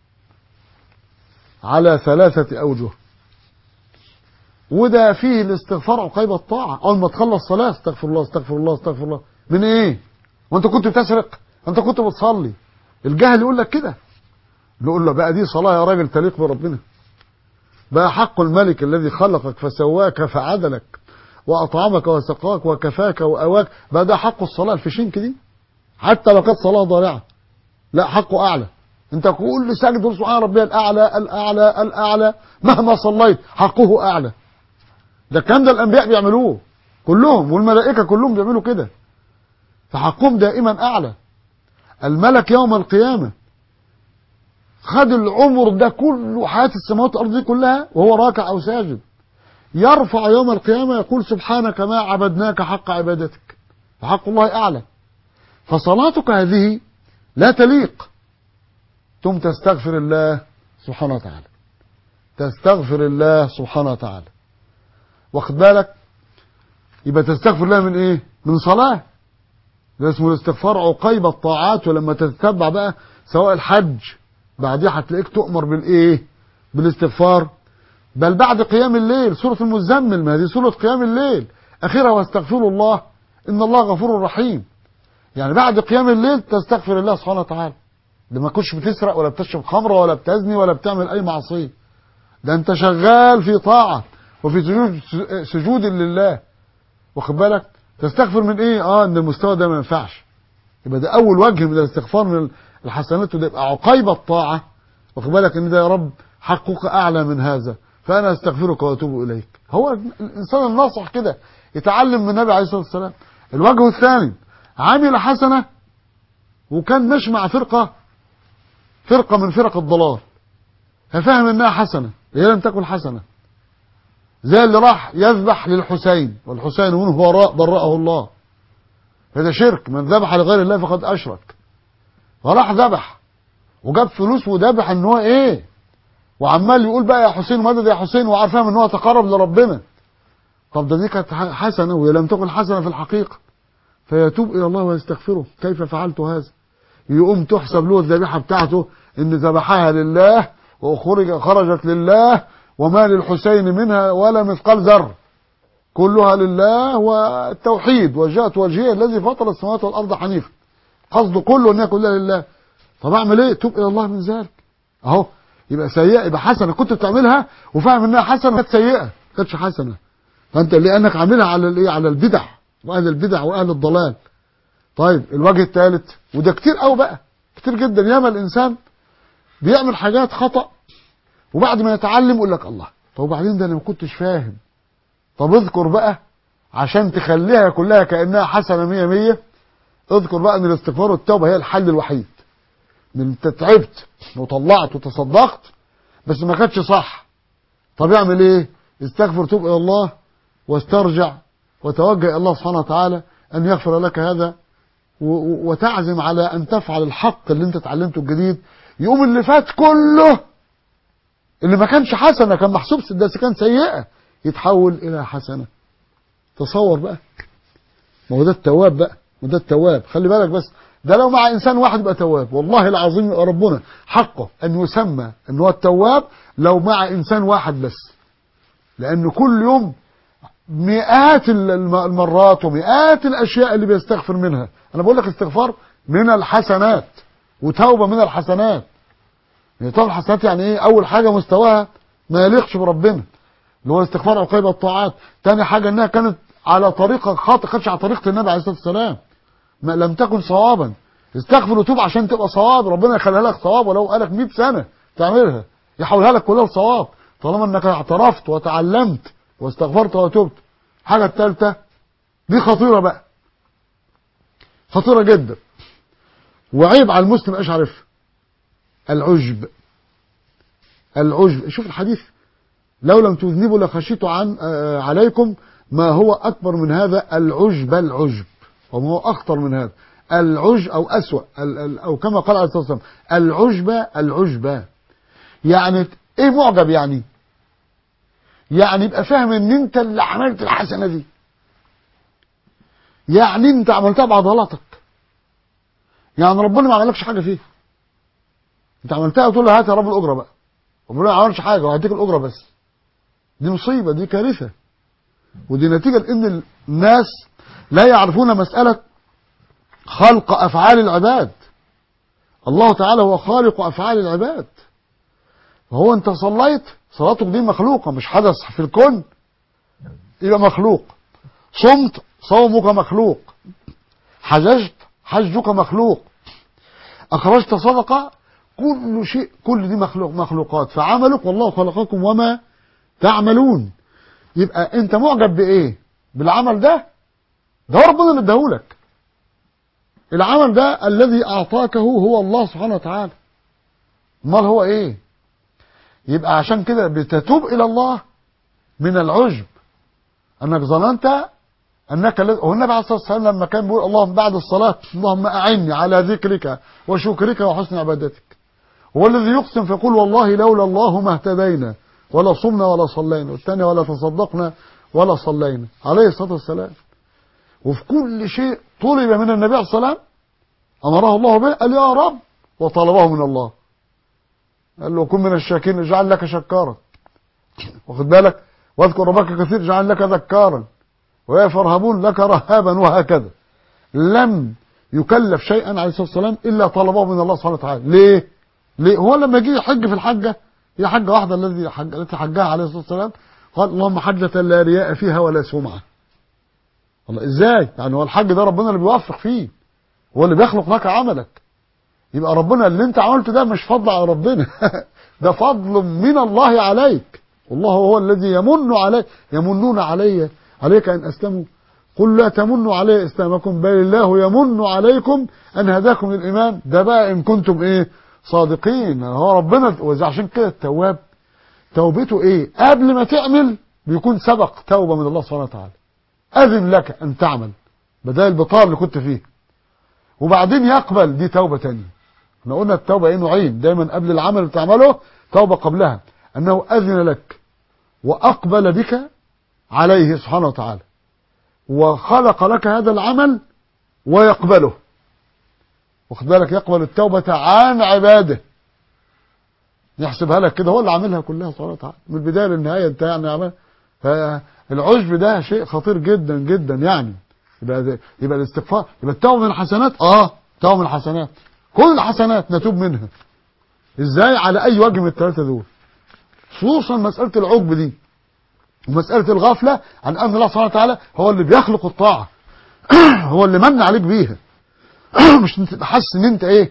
على ثلاثة أوجه وده فيه الاستغفار عقيب الطاعة أول ما تخلص صلاة استغفر الله استغفر الله استغفر الله من إيه؟ وأنت كنت بتسرق وأنت كنت بتصلي الجهل يقول لك كده نقول له بقى دي صلاة يا راجل تليق بربنا بقى حق الملك الذي خلقك فسواك فعدلك وأطعمك وسقاك وكفاك وأواك بقى ده حق الصلاة الفشنك دي حتى لو كانت صلاة ضارعة لا حقه أعلى انت كل ساجد تقول سبحان ربي الاعلى الاعلى الاعلى مهما صليت حقه اعلى ده الكلام ده الانبياء بيعملوه كلهم والملائكه كلهم بيعملوا كده فحقهم دائما اعلى الملك يوم القيامه خد العمر ده كله حياه السماوات والارض دي كلها وهو راكع او ساجد يرفع يوم القيامه يقول سبحانك ما عبدناك حق عبادتك فحق الله اعلى فصلاتك هذه لا تليق ثم تستغفر الله سبحانه وتعالى تستغفر الله سبحانه وتعالى واخد بالك يبقى تستغفر الله من ايه من صلاة ده اسمه الاستغفار عقيب الطاعات ولما تتبع بقى سواء الحج بعدها هتلاقيك تؤمر بالايه بالاستغفار بل بعد قيام الليل سورة المزمل ما هذه سورة قيام الليل اخرها واستغفروا الله ان الله غفور رحيم يعني بعد قيام الليل تستغفر الله سبحانه وتعالى ده ما كنتش بتسرق ولا بتشرب خمره ولا بتزني ولا بتعمل اي معصيه ده انت شغال في طاعه وفي سجود سجود لله واخد بالك تستغفر من ايه اه ان المستوى ده ما ينفعش يبقى ده اول وجه من الاستغفار من الحسنات وده يبقى عقيب الطاعه واخد بالك ان ده يا رب حقك اعلى من هذا فانا استغفرك واتوب اليك هو الانسان الناصح كده يتعلم من النبي عليه الصلاه والسلام الوجه الثاني عمل حسنه وكان ماشي مع فرقه فرقه من فرق الضلال ففهم انها حسنه هي لم تكن حسنه زي اللي راح يذبح للحسين والحسين منه براء برأه الله هذا شرك من ذبح لغير الله فقد اشرك فراح ذبح وجاب فلوس وذبح ان هو ايه وعمال يقول بقى يا حسين مدد يا حسين وعارفها ان هو تقرب لربنا طب ده دي كانت حسنه وهي لم تكن حسنه في الحقيقه فيتوب الى الله ويستغفره كيف فعلت هذا يقوم تحسب له الذبيحه بتاعته ان ذبحها لله وخرج خرجت لله وما للحسين منها ولا مثقال ذر كلها لله والتوحيد وجهت وجهي الذي فطر السماوات والارض حنيفا قصده كله ان هي كلها لله طب اعمل ايه توب الى الله من ذلك اهو يبقى سيئه يبقى حسنه كنت بتعملها وفاهم انها حسنه كانت سيئه ما كانتش حسنه فانت لانك عاملها على الايه على البدع واهل البدع واهل الضلال طيب الوجه الثالث وده كتير قوي بقى كتير جدا ياما الانسان بيعمل حاجات خطأ وبعد ما يتعلم يقول لك الله طب وبعدين ده انا ما كنتش فاهم طب اذكر بقى عشان تخليها كلها كانها حسنه مية مية اذكر بقى ان الاستغفار والتوبه هي الحل الوحيد ان انت تعبت وطلعت وتصدقت بس ما كانتش صح طب اعمل ايه استغفر توب الى الله واسترجع وتوجه الى الله سبحانه وتعالى ان يغفر لك هذا وتعزم على ان تفعل الحق اللي انت اتعلمته الجديد يقوم اللي فات كله اللي ما كانش حسنه كان محسوب ده كان سيئه يتحول الى حسنه تصور بقى ما هو ده التواب بقى وده التواب خلي بالك بس ده لو مع انسان واحد يبقى تواب والله العظيم يبقى ربنا حقه ان يسمى ان هو التواب لو مع انسان واحد بس لان كل يوم مئات المرات ومئات الاشياء اللي بيستغفر منها انا بقول لك استغفار من الحسنات وتوبه من الحسنات يعني توبه الحسنات يعني ايه اول حاجه مستواها ما يليقش بربنا اللي هو استغفار عقيب الطاعات تاني حاجه انها كانت على طريقه خاطئه كانتش على طريقه النبي عليه الصلاه والسلام ما لم تكن صوابا استغفر وتوب عشان تبقى صواب ربنا يخليها لك صواب ولو قالك 100 سنه تعملها يحولها لك كلها لصواب طالما انك اعترفت وتعلمت واستغفرت وتبت الحاجه الثالثه دي خطيره بقى خطيره جدا وعيب على المسلم ايش عارف العجب العجب شوف الحديث لو لم تذنبوا لخشيت عن آه عليكم ما هو اكبر من هذا العجب العجب وما هو اخطر من هذا العجب او اسوا او كما قال عليه الصلاه والسلام العجبه العجبه يعني ايه معجب يعني يعني يبقى فاهم ان انت اللي عملت الحسنه دي يعني انت عملتها بعضلاتك يعني ربنا ما عملكش حاجه فيه انت عملتها وتقول له هات يا رب الاجره بقى ربنا ما عملش حاجه وهديك الاجره بس دي مصيبه دي كارثه ودي نتيجه لان الناس لا يعرفون مساله خلق افعال العباد الله تعالى هو خالق افعال العباد فهو انت صليت صلاتك دي مخلوقه مش حدث في الكون يبقى مخلوق صمت صومك مخلوق حججت حجك مخلوق اخرجت صدقه كل شيء كل دي مخلوق مخلوقات فعملك والله خلقكم وما تعملون يبقى انت معجب بايه بالعمل ده ده ربنا اللي اداهولك العمل ده الذي اعطاكه هو الله سبحانه وتعالى امال هو ايه يبقى عشان كده بتتوب الى الله من العجب انك ظننت انك لز... هو النبي عليه الصلاه والسلام لما كان بيقول اللهم بعد الصلاه اللهم اعني على ذكرك وشكرك وحسن عبادتك هو الذي يقسم فيقول والله لولا الله ما اهتدينا ولا صمنا ولا صلينا والثاني ولا تصدقنا ولا صلينا عليه الصلاه والسلام وفي كل شيء طلب من النبي عليه الصلاه والسلام امره الله به قال يا رب وطلبه من الله قال له كن من الشاكرين اجعل لك شكارا واخد بالك واذكر ربك كثير اجعل لك ذكارا ويا فرهبون لك رهابا وهكذا لم يكلف شيئا عليه الصلاه والسلام الا طلبه من الله سبحانه وتعالى ليه؟ ليه؟ هو لما جه يحج في الحجه هي حجه واحده الذي حج التي حجها عليه الصلاه والسلام قال اللهم حجه لا رياء فيها ولا سمعه. والله ازاي؟ يعني هو الحج ده ربنا اللي بيوفق فيه هو اللي بيخلق لك عملك يبقى ربنا اللي انت عملته ده مش فضل على ربنا ده فضل من الله عليك والله هو الذي يمن عليك يمنون علي عليك ان اسلموا قل لا تمنوا علي اسلامكم بل الله يمن عليكم ان هداكم للايمان ده بقى ان كنتم ايه صادقين هو ربنا وعشان كده التواب توبته ايه قبل ما تعمل بيكون سبق توبه من الله سبحانه وتعالى اذن لك ان تعمل بدل البطال اللي كنت فيه وبعدين يقبل دي توبه تانية احنا قلنا التوبه ايه نوعين دايما قبل العمل اللي تعمله توبه قبلها انه اذن لك واقبل بك عليه سبحانه وتعالى وخلق لك هذا العمل ويقبله واخد بالك يقبل التوبة عن عباده يحسبها لك كده هو اللي عاملها كلها سبحانه وتعالى من البداية للنهاية انت يعني عمل فالعجب ده شيء خطير جدا جدا يعني يبقى يبقى الاستغفار يبقى التوبة من الحسنات اه توبة من الحسنات كل الحسنات نتوب منها ازاي على اي وجه من الثلاثة دول خصوصا مسألة العجب دي ومسألة الغفلة عن أن الله سبحانه وتعالى هو اللي بيخلق الطاعة هو اللي من عليك بيها مش انت حاسس ان انت ايه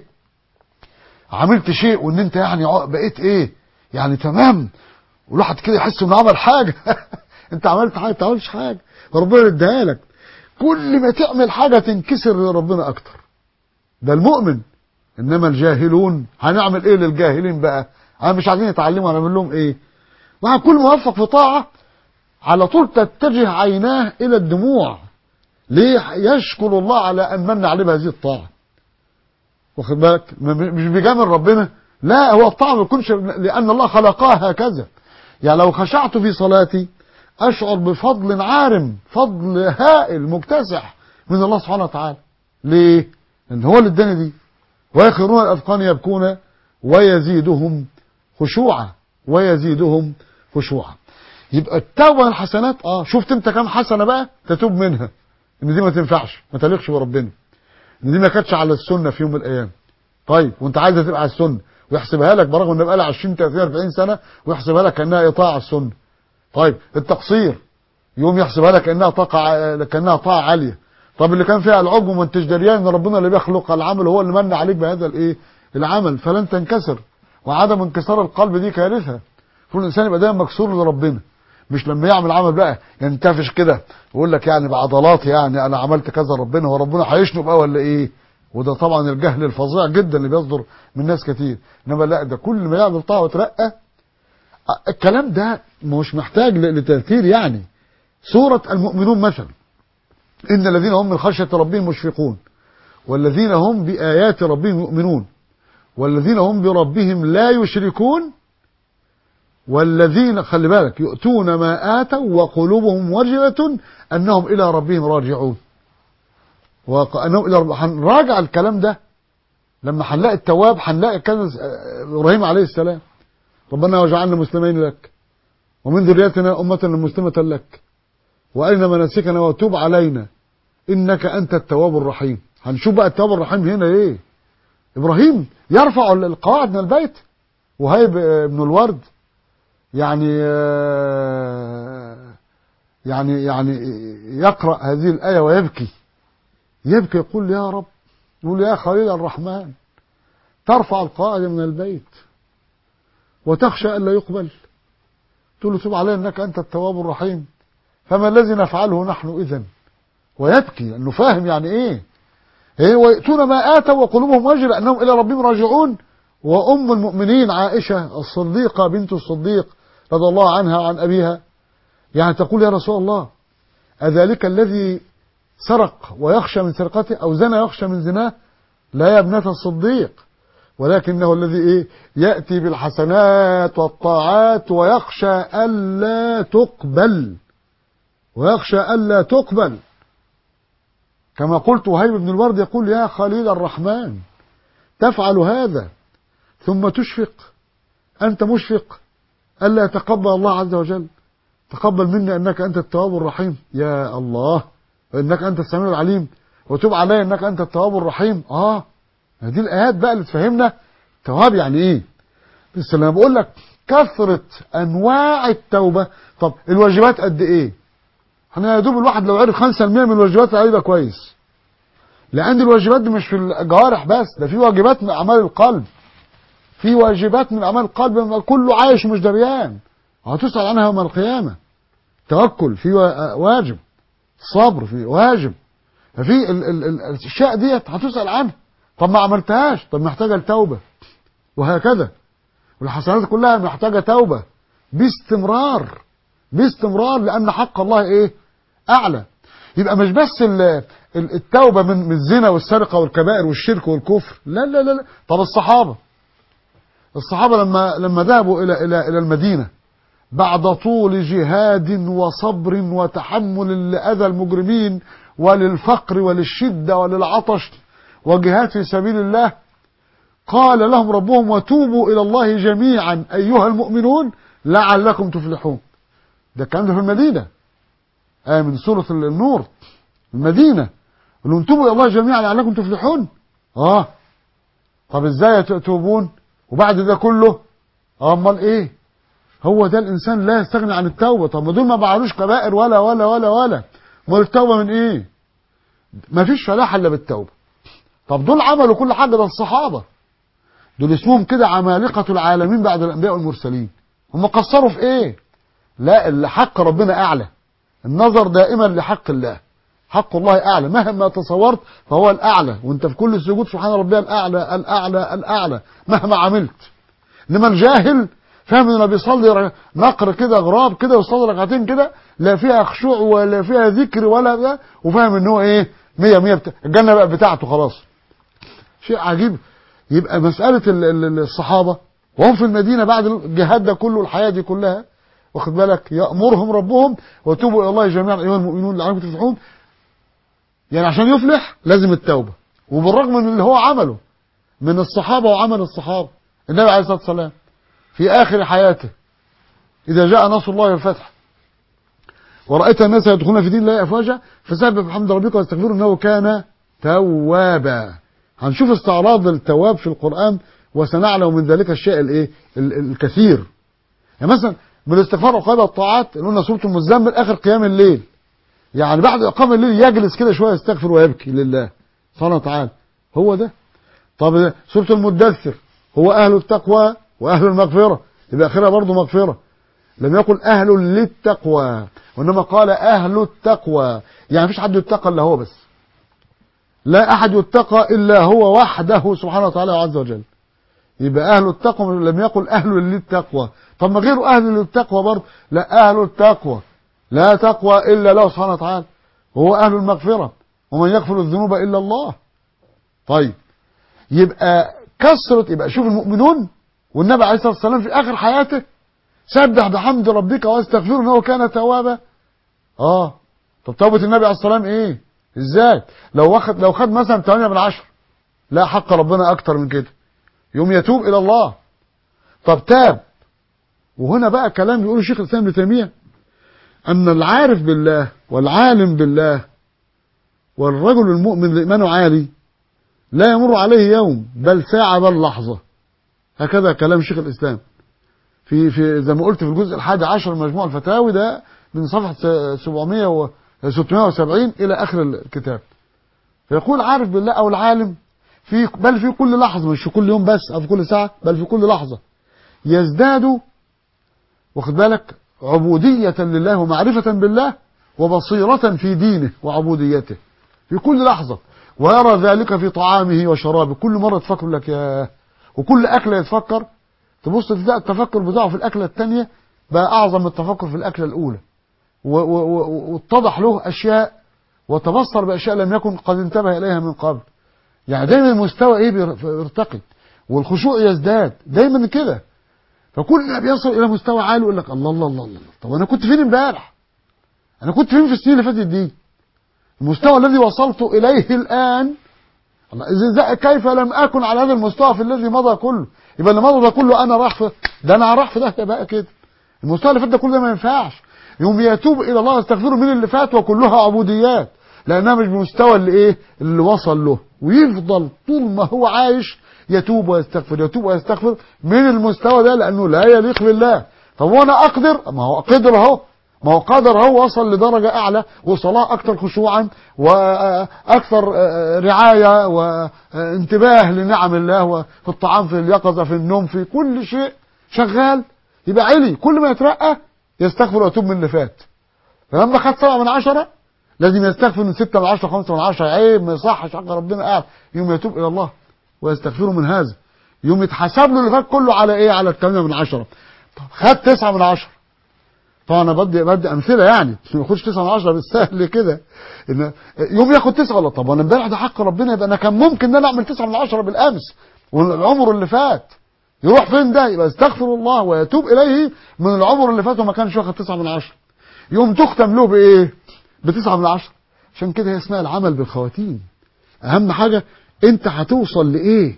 عملت شيء وان انت يعني بقيت ايه يعني تمام والواحد كده يحس انه عمل حاجة انت عملت حاجة انت عملتش حاجة ربنا اداها لك كل ما تعمل حاجة تنكسر لربنا اكتر ده المؤمن انما الجاهلون هنعمل ايه للجاهلين بقى انا مش عايزين يتعلموا هنعمل لهم ايه مع كل موفق في طاعة على طول تتجه عيناه الى الدموع ليه يشكر الله على ان من عليه بهذه الطاعه واخد بالك مش بيجامل ربنا لا هو الطاعه ما يكونش لان الله خلقها هكذا يعني لو خشعت في صلاتي اشعر بفضل عارم فضل هائل مكتسح من الله سبحانه وتعالى ليه لان هو اللي اداني دي ويخرون الاذقان يبكون ويزيدهم خشوعا ويزيدهم خشوعا يبقى التوبه من الحسنات اه شفت انت كام حسنه بقى تتوب منها ان دي ما تنفعش ما تليقش بربنا ان دي ما كانتش على السنه في يوم من الايام طيب وانت عايزها تبقى على السنه ويحسبها لك برغم ان بقى لها 20 30 40 سنه ويحسبها لك كانها اطاعه على السنه طيب التقصير يوم يحسبها لك كانها طاقه كانها طاعه عاليه طب اللي كان فيها العجب وما انتش دريان ان ربنا اللي بيخلق العمل هو اللي من عليك بهذا الايه العمل فلن تنكسر وعدم انكسار القلب دي كارثه المفروض الانسان يبقى دايما مكسور لربنا مش لما يعمل عمل بقى ينتفش كده ويقول لك يعني بعضلاتي يعني انا عملت كذا ربنا هو ربنا هيشنق بقى ولا ايه وده طبعا الجهل الفظيع جدا اللي بيصدر من ناس كتير انما لا ده كل ما يعمل طاعه وترقى الكلام ده مش محتاج لتذكير يعني سورة المؤمنون مثلا إن الذين هم من خشية ربهم مشفقون والذين هم بآيات ربهم يؤمنون والذين هم بربهم لا يشركون والذين خلي بالك يؤتون ما آتوا وقلوبهم وجلة أنهم إلى ربهم راجعون وأنهم إلى رب... هنراجع الكلام ده لما هنلاقي التواب هنلاقي كان إبراهيم عليه السلام ربنا وجعلنا مسلمين لك ومن ذريتنا أمة مسلمة لك وأرنا مناسكنا وتوب علينا إنك أنت التواب الرحيم هنشوف بقى التواب الرحيم هنا إيه إبراهيم يرفع القواعد من البيت وهيب ابن الورد يعني يعني يعني يقرأ هذه الآية ويبكي يبكي يقول يا رب يقول يا خليل الرحمن ترفع القائد من البيت وتخشى ألا يقبل تقول له تب علي أنك أنت التواب الرحيم فما الذي نفعله نحن إذن ويبكي لأنه فاهم يعني إيه إيه ويأتون ما آتوا وقلوبهم وجلة أنهم إلى ربهم راجعون وأم المؤمنين عائشة الصديقة بنت الصديق رضي الله عنها عن أبيها يعني تقول يا رسول الله أذلك الذي سرق ويخشى من سرقته أو زنى يخشى من زناه لا يا ابنة الصديق ولكنه الذي إيه يأتي بالحسنات والطاعات ويخشى ألا تقبل ويخشى ألا تقبل كما قلت وهيب بن الورد يقول يا خليل الرحمن تفعل هذا ثم تشفق أنت مشفق ألا يتقبل الله عز وجل تقبل مني أنك أنت التواب الرحيم يا الله وإنك أنت السميع العليم وتب علي أنك أنت التواب الرحيم آه هذه الآيات بقى اللي تفهمنا تواب يعني إيه بس لما بقول لك كثرة أنواع التوبة طب الواجبات قد إيه احنا يا دوب الواحد لو عرف 5% من الواجبات هيبقى كويس لأن الواجبات دي مش في الجوارح بس ده في واجبات من أعمال القلب في واجبات من أعمال القلب كله عايش ومش دريان هتسأل عنها يوم القيامة توكل في واجب صبر في واجب في ال ال ال الاشياء ديت هتسأل عنها طب ما عملتهاش طب محتاجة التوبة وهكذا والحسنات كلها محتاجة توبة باستمرار باستمرار لأن حق الله إيه أعلى يبقى مش بس التوبة من من الزنا والسرقة والكبائر والشرك والكفر لا لا لا, لا. طب الصحابة الصحابة لما لما ذهبوا إلى إلى إلى المدينة بعد طول جهاد وصبر وتحمل لأذى المجرمين وللفقر وللشدة وللعطش وجهاد في سبيل الله قال لهم ربهم وتوبوا إلى الله جميعا أيها المؤمنون لعلكم تفلحون ده الكلام ده في المدينة آية من سورة النور المدينة قالوا توبوا إلى الله جميعا لعلكم تفلحون اه طب ازاي تتوبون وبعد ده كله امال ايه هو ده الانسان لا يستغني عن التوبه طب ما دول ما بعلوش كبائر ولا ولا ولا ولا امال التوبه من ايه ما فيش فلاح الا بالتوبه طب دول عملوا كل حاجه ده الصحابه دول اسمهم كده عمالقه العالمين بعد الانبياء والمرسلين هم قصروا في ايه لا اللي حق ربنا اعلى النظر دائما لحق الله حق الله اعلى مهما تصورت فهو الاعلى وانت في كل السجود سبحان ربي الاعلى الاعلى الاعلى مهما عملت انما الجاهل فاهم انه بيصلي نقر كده غراب كده ويصلي ركعتين كده لا فيها خشوع ولا فيها ذكر ولا ده وفاهم ان هو ايه 100 100 بتا... الجنه بقى بتاعته خلاص شيء عجيب يبقى مساله الصحابه وهم في المدينه بعد الجهاد ده كله الحياه دي كلها واخد بالك يامرهم ربهم وتوبوا الى الله جميعا ايها المؤمنون لعلكم تفلحون يعني عشان يفلح لازم التوبه وبالرغم من اللي هو عمله من الصحابه وعمل الصحابه النبي عليه الصلاه والسلام في آخر حياته إذا جاء نصر الله والفتح ورأيت الناس يدخلون في دين الله أفواجا فسبح بحمد ربك واستغفره إنه كان توابا هنشوف استعراض التواب في القرآن وسنعلم من ذلك الشيء الايه الكثير يعني مثلا من الاستغفار وقابل الطاعات اللي قلنا سورة المزمل آخر قيام الليل يعني بعد إقام الليل يجلس كده شوية يستغفر ويبكي لله سبحانه وتعالى هو ده طب سورة المدثر هو أهل التقوى واهل المغفره يبقى اخرها برضه مغفره لم يقل اهل للتقوى وانما قال اهل التقوى يعني مفيش حد يتقى الا هو بس لا احد يتقى الا هو وحده سبحانه وتعالى عز وجل يبقى اهل التقوى لم يقل اهل للتقوى طب ما غيره اهل للتقوى برضه لا اهل التقوى لا تقوى الا له سبحانه وتعالى وهو اهل المغفره ومن يغفر الذنوب الا الله طيب يبقى كثرة يبقى شوف المؤمنون والنبي عليه الصلاه والسلام في اخر حياته سبح بحمد ربك واستغفره انه كان توابا اه طب توبه النبي عليه الصلاه والسلام ايه ازاي لو واخد لو خد مثلا 8 من 10 لا حق ربنا اكتر من كده يوم يتوب الى الله طب تاب وهنا بقى كلام يقوله شيخ الاسلام ابن تيميه ان العارف بالله والعالم بالله والرجل المؤمن اللي ايمانه عالي لا يمر عليه يوم بل ساعه بل لحظه هكذا كلام شيخ الإسلام في في زي ما قلت في الجزء الحادي عشر من مجموع الفتاوي ده من صفحة 700 و 670 إلى آخر الكتاب فيقول عارف بالله أو العالم في بل في كل لحظة مش في كل يوم بس أو في كل ساعة بل في كل لحظة يزداد واخد بالك عبودية لله ومعرفة بالله وبصيرة في دينه وعبوديته في كل لحظة ويرى ذلك في طعامه وشرابه كل مرة تفكر لك يا وكل أكلة يتفكر تبص تلاقي التفكر بتاعه في الأكلة الثانية بقى أعظم من التفكر في الأكلة الأولى واتضح له أشياء وتبصر بأشياء لم يكن قد انتبه إليها من قبل يعني دايما المستوى إيه بيرتقي والخشوع يزداد دايما كده فكل ما بيصل إلى مستوى عالي يقول لك الله الله الله الله طب أنا كنت فين امبارح أنا كنت فين في السنين اللي فاتت دي المستوى الذي وصلت إليه الآن الله كيف لم أكن على هذا المستوى في الذي مضى كله يبقى اللي مضى ده كله أنا راح في ده أنا راح في ده بقى كده المستوى اللي فات ده كله ده ما ينفعش يوم يتوب إلى الله يستغفره من اللي فات وكلها عبوديات لأنها مش بمستوى اللي إيه اللي وصل له ويفضل طول ما هو عايش يتوب ويستغفر يتوب ويستغفر من المستوى ده لأنه لا يليق بالله طب وانا أقدر ما هو قدر اهو ما هو قدر هو وصل لدرجة أعلى وصلاة أكثر خشوعا وأكثر رعاية وانتباه لنعم الله وفي الطعام في اليقظة في النوم في كل شيء شغال يبقى علي كل ما يترقى يستغفر ويتوب من اللي فات فلما خد سبعة من عشرة لازم يستغفر من ستة من عشرة خمسة من عشرة عيب ما يصحش حق ربنا قاعد يوم يتوب إلى الله ويستغفره من هذا يوم يتحسب له اللي فات كله على إيه على الثمانية من عشرة طب خد تسعة من عشرة طبعا انا بدي بدي امثله يعني ما ياخدش 9 من 10 بالسهل كده ان يوم ياخد 9 ولا طب وانا امبارح ده حق ربنا يبقى انا كان ممكن ان انا اعمل 9 من 10 بالامس والعمر اللي فات يروح فين ده يبقى استغفر الله ويتوب اليه من العمر اللي فات وما كانش واخد 9 من 10 يوم تختم له بايه ب9 من 10 عشان كده هي اسمها العمل بالخواتيم اهم حاجه انت هتوصل لايه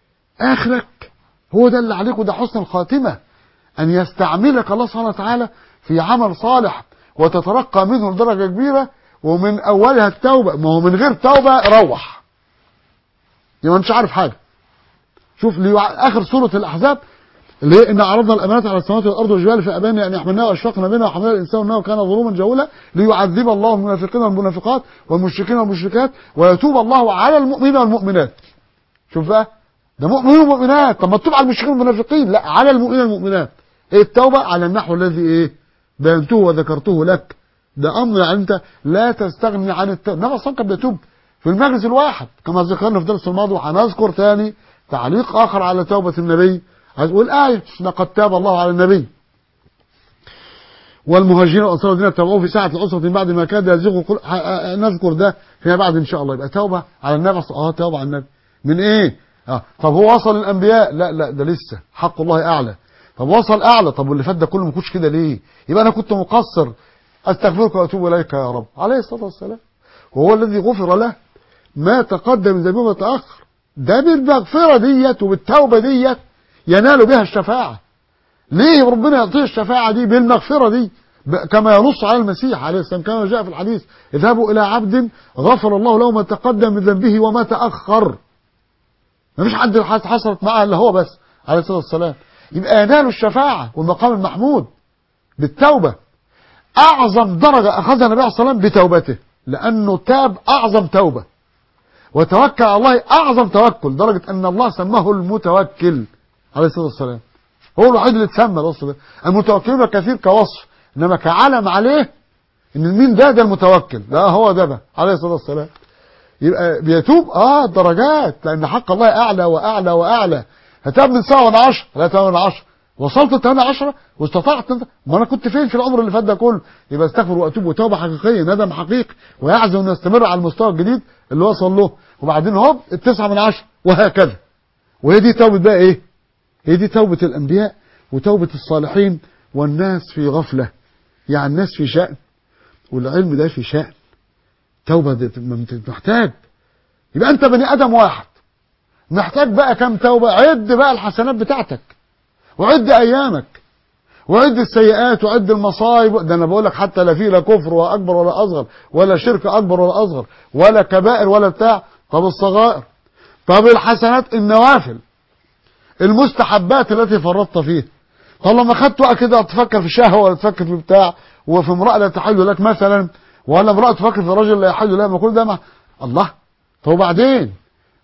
اخرك هو ده اللي عليك وده حسن الخاتمه ان يستعملك الله سبحانه وتعالى في عمل صالح وتترقى منه لدرجة كبيرة ومن أولها التوبة ما هو من غير توبة روح يبقى مش عارف حاجة شوف لي آخر سورة الأحزاب اللي هي إن عرضنا الأمانات على السماوات والأرض والجبال فأبان أن يحملناها وأشفقنا منها وحملها الإنسان إنه كان ظلوما جهولا ليعذب الله المنافقين والمنافقات والمشركين والمشركات ويتوب الله على المؤمنين والمؤمنات شوف بقى ده مؤمنين ومؤمنات طب ما تتوب على المشركين والمنافقين لا على المؤمنين والمؤمنات ايه التوبة على النحو الذي ايه بينته وذكرته لك ده امر يعني انت لا تستغني عن التوبه انما اصلا كان بيتوب في المجلس الواحد كما ذكرنا في درس الماضي وهنذكر ثاني تعليق اخر على توبه النبي والايه لقد تاب الله على النبي والمهاجرين والانصار الذين اتبعوه في ساعه العسره من بعد ما كاد يزيغوا قل... نذكر ده فيما بعد ان شاء الله يبقى توبه على النبي اه توبه على النبي من ايه اه طب هو وصل للانبياء لا لا ده لسه حق الله اعلى طب وصل اعلى طب واللي فات ده كله ما كنتش كده ليه يبقى انا كنت مقصر استغفرك واتوب اليك يا رب عليه الصلاه والسلام وهو الذي غفر له ما تقدم من ذنبه وما تاخر ده بالمغفره ديت وبالتوبه ديت ينال بها الشفاعه ليه ربنا يعطيه الشفاعه دي بالمغفره دي كما ينص على المسيح عليه السلام كما جاء في الحديث اذهبوا الى عبد غفر الله له ما تقدم من ذنبه وما تاخر ما فيش حد حصلت معاه الا هو بس عليه الصلاه والسلام يبقى ينال الشفاعة والمقام المحمود بالتوبة أعظم درجة أخذها النبي عليه الصلاة والسلام بتوبته لأنه تاب أعظم توبة وتوكل على الله أعظم توكل درجة أن الله سماه المتوكل عليه الصلاة والسلام هو الوحيد اللي اتسمى الوصف ده المتوكلون كثير كوصف إنما كعلم عليه إن مين ده ده المتوكل لا هو ده بقى عليه الصلاة والسلام يبقى بيتوب اه درجات لأن حق الله أعلى وأعلى وأعلى هتاب من ساعة من عشر لا تمام من عشر وصلت الثانية عشرة واستطعت ما انا كنت فين في العمر اللي فات ده كله يبقى استغفر واتوب وتوبة حقيقية ندم حقيقي ويعزم انه يستمر على المستوى الجديد اللي وصل له وبعدين هوب التسعة من عشر وهكذا وهي دي توبة بقى ايه هي دي توبة الانبياء وتوبة الصالحين والناس في غفلة يعني الناس في شأن والعلم ده في شأن توبة محتاج يبقى انت بني ادم واحد محتاج بقى كم توبة عد بقى الحسنات بتاعتك وعد ايامك وعد السيئات وعد المصايب ده انا بقول لك حتى لا في لا كفر ولا اكبر ولا اصغر ولا شرك اكبر ولا اصغر ولا كبائر ولا بتاع طب الصغائر طب الحسنات النوافل المستحبات التي فرطت فيها طب لما خدت وقت كده تفكر في شهوه ولا تفكر في بتاع وفي امراه لا تحل لك مثلا ولا امراه تفكر في رجل لا يحل لها ما كل ده ما الله طب وبعدين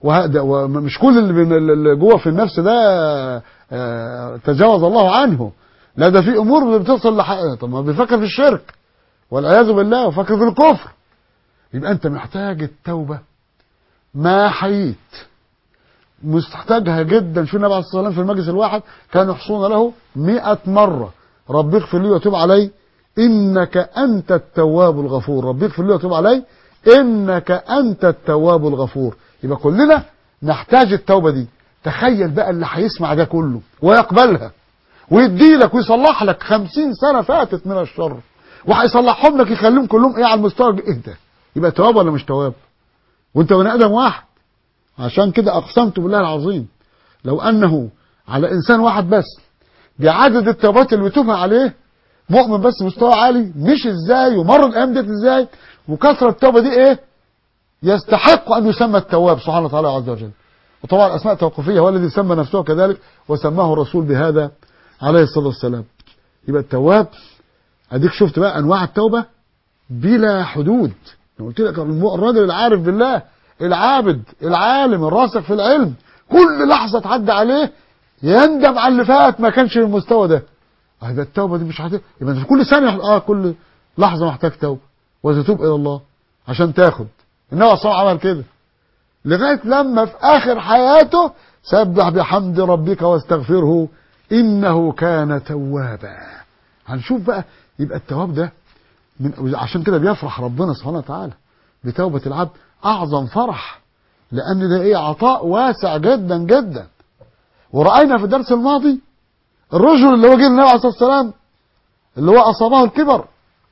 وهذا ومش كل اللي بين- اللي جوه في النفس ده آه، تجاوز الله عنه لا ده في امور بتصل لح... طب ما بيفكر في الشرك والعياذ بالله وفكر في الكفر يبقى انت محتاج التوبه ما حييت محتاجها جدا شو النبي عليه الصلاه والسلام في المجلس الواحد كان يحصون له مئة مرة ربي اغفر لي وتوب علي إنك أنت التواب الغفور ربي اغفر لي وتوب علي إنك أنت التواب الغفور يبقى كلنا نحتاج التوبة دي تخيل بقى اللي هيسمع ده كله ويقبلها ويدي لك ويصلح لك خمسين سنة فاتت من الشر وهيصلحهم لك يخليهم كلهم ايه على المستوى ايه ده يبقى تواب ولا مش تواب وانت بني ادم واحد عشان كده اقسمت بالله العظيم لو انه على انسان واحد بس بعدد التوبات اللي بيتوبها عليه مؤمن بس مستوى عالي مش ازاي ومر الايام ديت ازاي وكثره التوبه دي ايه يستحق ان يسمى التواب سبحانه وتعالى عز وجل وطبعا الاسماء توقفيه هو الذي سمى نفسه كذلك وسماه الرسول بهذا عليه الصلاه والسلام يبقى التواب اديك شفت بقى انواع التوبه بلا حدود أنا قلت لك الراجل العارف بالله العابد العالم الراسخ في العلم كل لحظه تعدي عليه يندم على اللي فات ما كانش المستوى ده يبقى التوبه دي مش هت... يبقى انت كل ثانيه اه كل لحظه محتاج توبه وتتوب الى الله عشان تاخد النبي صلى الله عليه وسلم عمل كده لغايه لما في اخر حياته سبح بحمد ربك واستغفره انه كان توابا هنشوف بقى يبقى التواب ده من عشان كده بيفرح ربنا سبحانه وتعالى بتوبه العبد اعظم فرح لان ده ايه عطاء واسع جدا جدا ورأينا في الدرس الماضي الرجل اللي هو جه للنبي عليه الصلاه والسلام اللي هو اصابه الكبر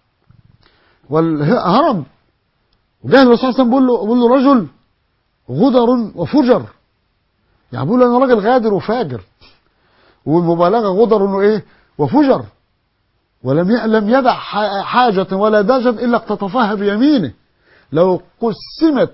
والهرم وجاء الرسول صلى الله عليه وسلم بيقول له بيقول له رجل غدر وفجر يعني بيقول له انا راجل غادر وفاجر والمبالغه غدر انه ايه وفجر ولم ي- لم يدع ح- حاجة ولا دجا إلا اقتطفها بيمينه لو قسمت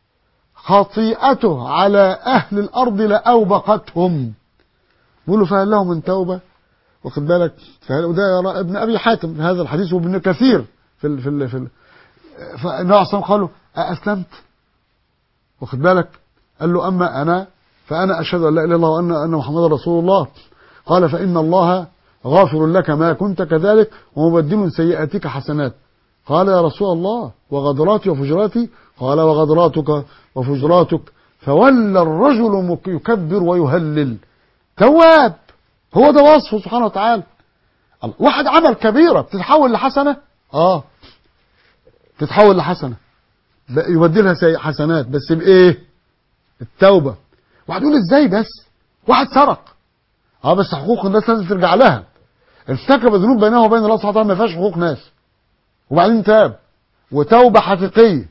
خطيئته على أهل الأرض لأوبقتهم بيقولوا فهل له من توبة واخد بالك فهل وده يرى ابن أبي حاتم هذا الحديث وابن كثير في ال في ال في ال فالنبي عليه الصلاة والسلام قالوا أأسلمت واخد بالك قال له أما أنا فأنا أشهد أن لا إله إلا الله وأن أن محمدا رسول الله قال فإن الله غافر لك ما كنت كذلك ومبدل سيئاتك حسنات قال يا رسول الله وغدراتي وفجراتي قال وغدراتك وفجراتك فولى الرجل مك- يكبر ويهلل تواب هو ده وصفه سبحانه وتعالى الله. واحد عمل كبيرة بتتحول لحسنة اه تتحول لحسنة ب- يبدلها سيء حسنات بس بايه التوبة واحد يقول ازاي بس واحد سرق اه بس حقوق الناس لازم ترجع لها ارتكب ذنوب بينه وبين الله سبحانه وتعالى ما فيهاش حقوق ناس وبعدين تاب وتوبة حقيقية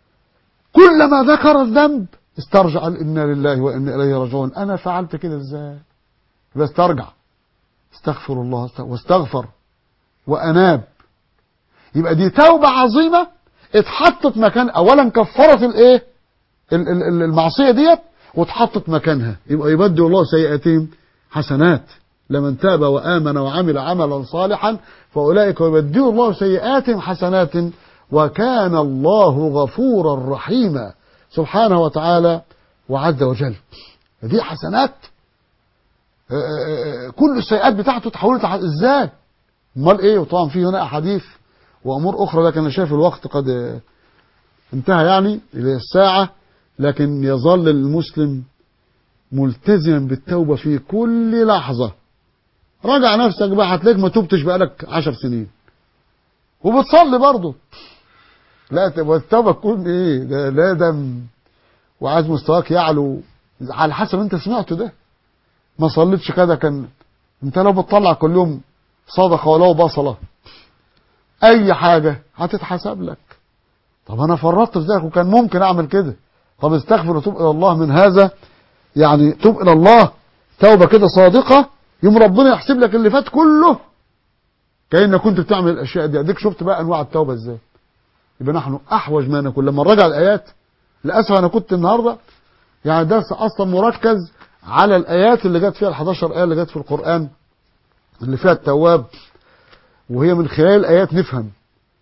كلما ذكر الذنب استرجع قال انا لله وانا اليه راجعون انا فعلت كده ازاي بس ترجع استغفر الله است- واستغفر واناب يبقى دي توبة عظيمة اتحطت مكان اولا كفرت الايه ال- ال- ال- المعصية ديت واتحطت مكانها يبقى يبدل الله سيئاتهم حسنات لمن تاب وآمن وعمل عملا صالحا فأولئك يبدل الله سيئاتهم حسنات وكان الله غفورا رحيما سبحانه وتعالى وعز وجل دي حسنات آه، آه، آه، كل السيئات بتاعته تحولت لح- ازاي امال ايه وطبعا في هنا احاديث وامور اخرى لكن انا شايف الوقت قد آه، انتهى يعني الى الساعه لكن يظل المسلم ملتزما بالتوبه في كل لحظه راجع نفسك بقى هتلاقيك ما تبتش بقالك عشر سنين وبتصلي برضه لا تبقى التوبه تكون ايه ده لا دم وعايز مستواك يعلو على حسب انت سمعته ده ما صليتش كده كان انت لو بتطلع كل يوم صدقه ولو بصله اي حاجه هتتحسب لك طب انا فرطت في ذلك وكان ممكن اعمل كده طب استغفر وتوب الى الله من هذا يعني توب الى الله توبه كده صادقه يوم ربنا يحسب لك اللي فات كله كانك كنت بتعمل الاشياء دي اديك شفت بقى انواع التوبه ازاي يبقى نحن احوج ما نكون لما نراجع الايات للاسف انا كنت النهارده يعني درس اصلا مركز على الايات اللي جت فيها ال 11 ايه اللي جت في القران اللي فيها التواب وهي من خلال الايات نفهم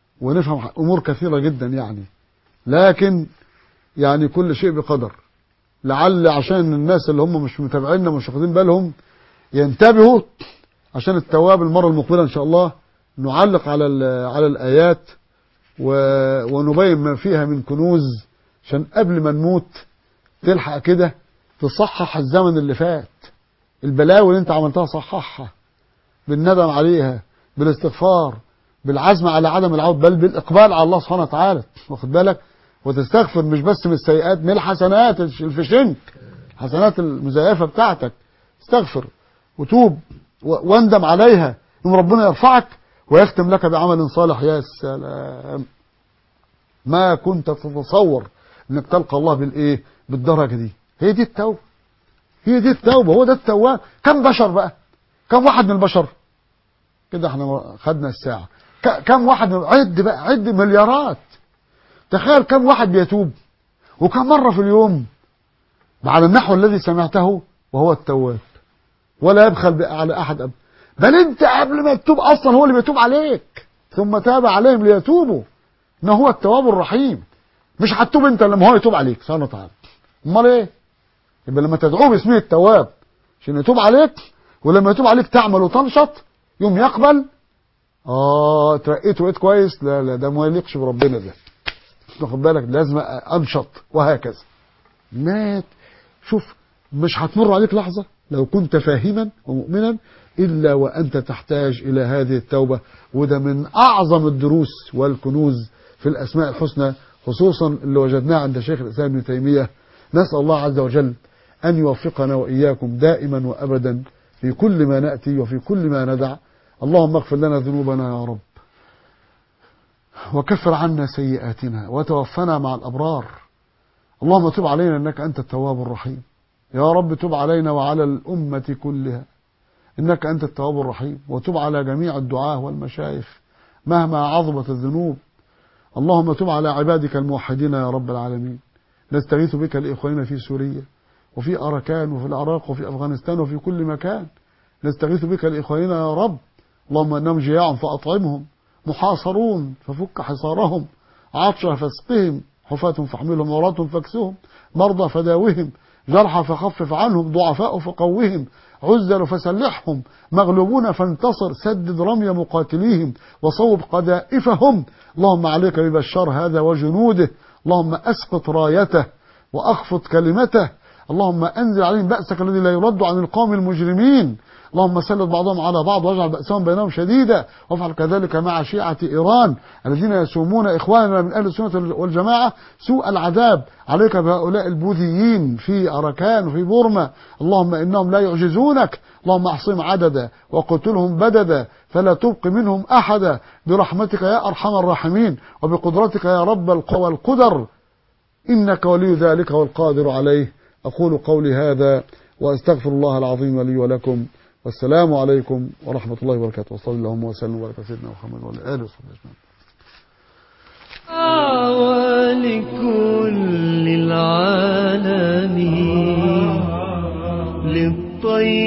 ونفهم امور كثيره جدا يعني لكن يعني كل شيء بقدر لعل عشان الناس اللي هم مش متابعيننا مش واخدين بالهم ينتبهوا عشان التواب المرة المقبلة إن شاء الله نعلق على على الآيات ونبين ما فيها من كنوز عشان قبل ما نموت تلحق كده تصحح الزمن اللي فات البلاوي اللي انت عملتها صححها بالندم عليها بالاستغفار بالعزم على عدم العود بل بالإقبال على الله سبحانه وتعالى واخد بالك وتستغفر مش بس من السيئات من الحسنات الفشنك حسنات المزيفة بتاعتك استغفر وتوب واندم عليها يوم ربنا يرفعك ويختم لك بعمل صالح يا سلام ما كنت تتصور انك تلقى الله بالايه بالدرجه دي هي دي التوبه هي دي التوبه هو ده التواب كم بشر بقى كم واحد من البشر كده احنا خدنا الساعه كم واحد من عد بقى عد مليارات تخيل كم واحد بيتوب وكم مره في اليوم على النحو الذي سمعته وهو التواب ولا يبخل على احد أب. بل انت قبل ما تتوب اصلا هو اللي بيتوب عليك ثم تاب عليهم ليتوبوا ان هو التواب الرحيم مش هتتوب انت لما هو يتوب عليك سبحانه وتعالى امال ايه يبقى لما تدعوه باسمه التواب عشان يتوب عليك ولما يتوب عليك تعمل وتنشط يوم يقبل اه ترقيت وقيت كويس لا لا ده ما يليقش بربنا ده واخد بالك لازم انشط وهكذا مات شوف مش هتمر عليك لحظه لو كنت فاهما ومؤمنا إلا وأنت تحتاج إلى هذه التوبة وده من أعظم الدروس والكنوز في الأسماء الحسنى خصوصا اللي وجدناه عند شيخ الإسلام ابن تيمية نسأل الله عز وجل أن يوفقنا وإياكم دائما وأبدا في كل ما نأتي وفي كل ما ندع اللهم اغفر لنا ذنوبنا يا رب وكفر عنا سيئاتنا وتوفنا مع الأبرار اللهم تب علينا أنك أنت التواب الرحيم يا رب تب علينا وعلى الأمة كلها إنك أنت التواب الرحيم وتب على جميع الدعاة والمشايخ مهما عظمت الذنوب اللهم تب على عبادك الموحدين يا رب العالمين نستغيث بك لإخواننا في سوريا وفي أركان وفي العراق وفي أفغانستان وفي كل مكان نستغيث بك لإخواننا يا رب اللهم أنهم جياع فأطعمهم محاصرون ففك حصارهم عطشة فاسقهم حفاة فاحملهم عراة فاكسهم مرضى فداوهم جرحى فخفف عنهم ضعفاء فقوهم عزل فسلحهم مغلوبون فانتصر سدد رمي مقاتليهم وصوب قذائفهم اللهم عليك ببشار هذا وجنوده اللهم أسقط رايته وأخفض كلمته اللهم أنزل عليهم بأسك الذي لا يرد عن القوم المجرمين اللهم سلط بعضهم على بعض واجعل بأسهم بينهم شديدا وافعل كذلك مع شيعة إيران الذين يسومون إخواننا من أهل السنة والجماعة سوء العذاب عليك بهؤلاء البوذيين في أركان وفي بورما اللهم إنهم لا يعجزونك اللهم احصهم عددا وقتلهم بددا فلا تبق منهم أحدا برحمتك يا أرحم الراحمين وبقدرتك يا رب القوى القدر إنك ولي ذلك والقادر عليه أقول قولي هذا وأستغفر الله العظيم لي ولكم والسلام عليكم ورحمة الله وبركاته وصلى اللهم وسلم وبارك على سيدنا محمد وعلى آله وصحبه أجمعين ولكل العالمين للطيب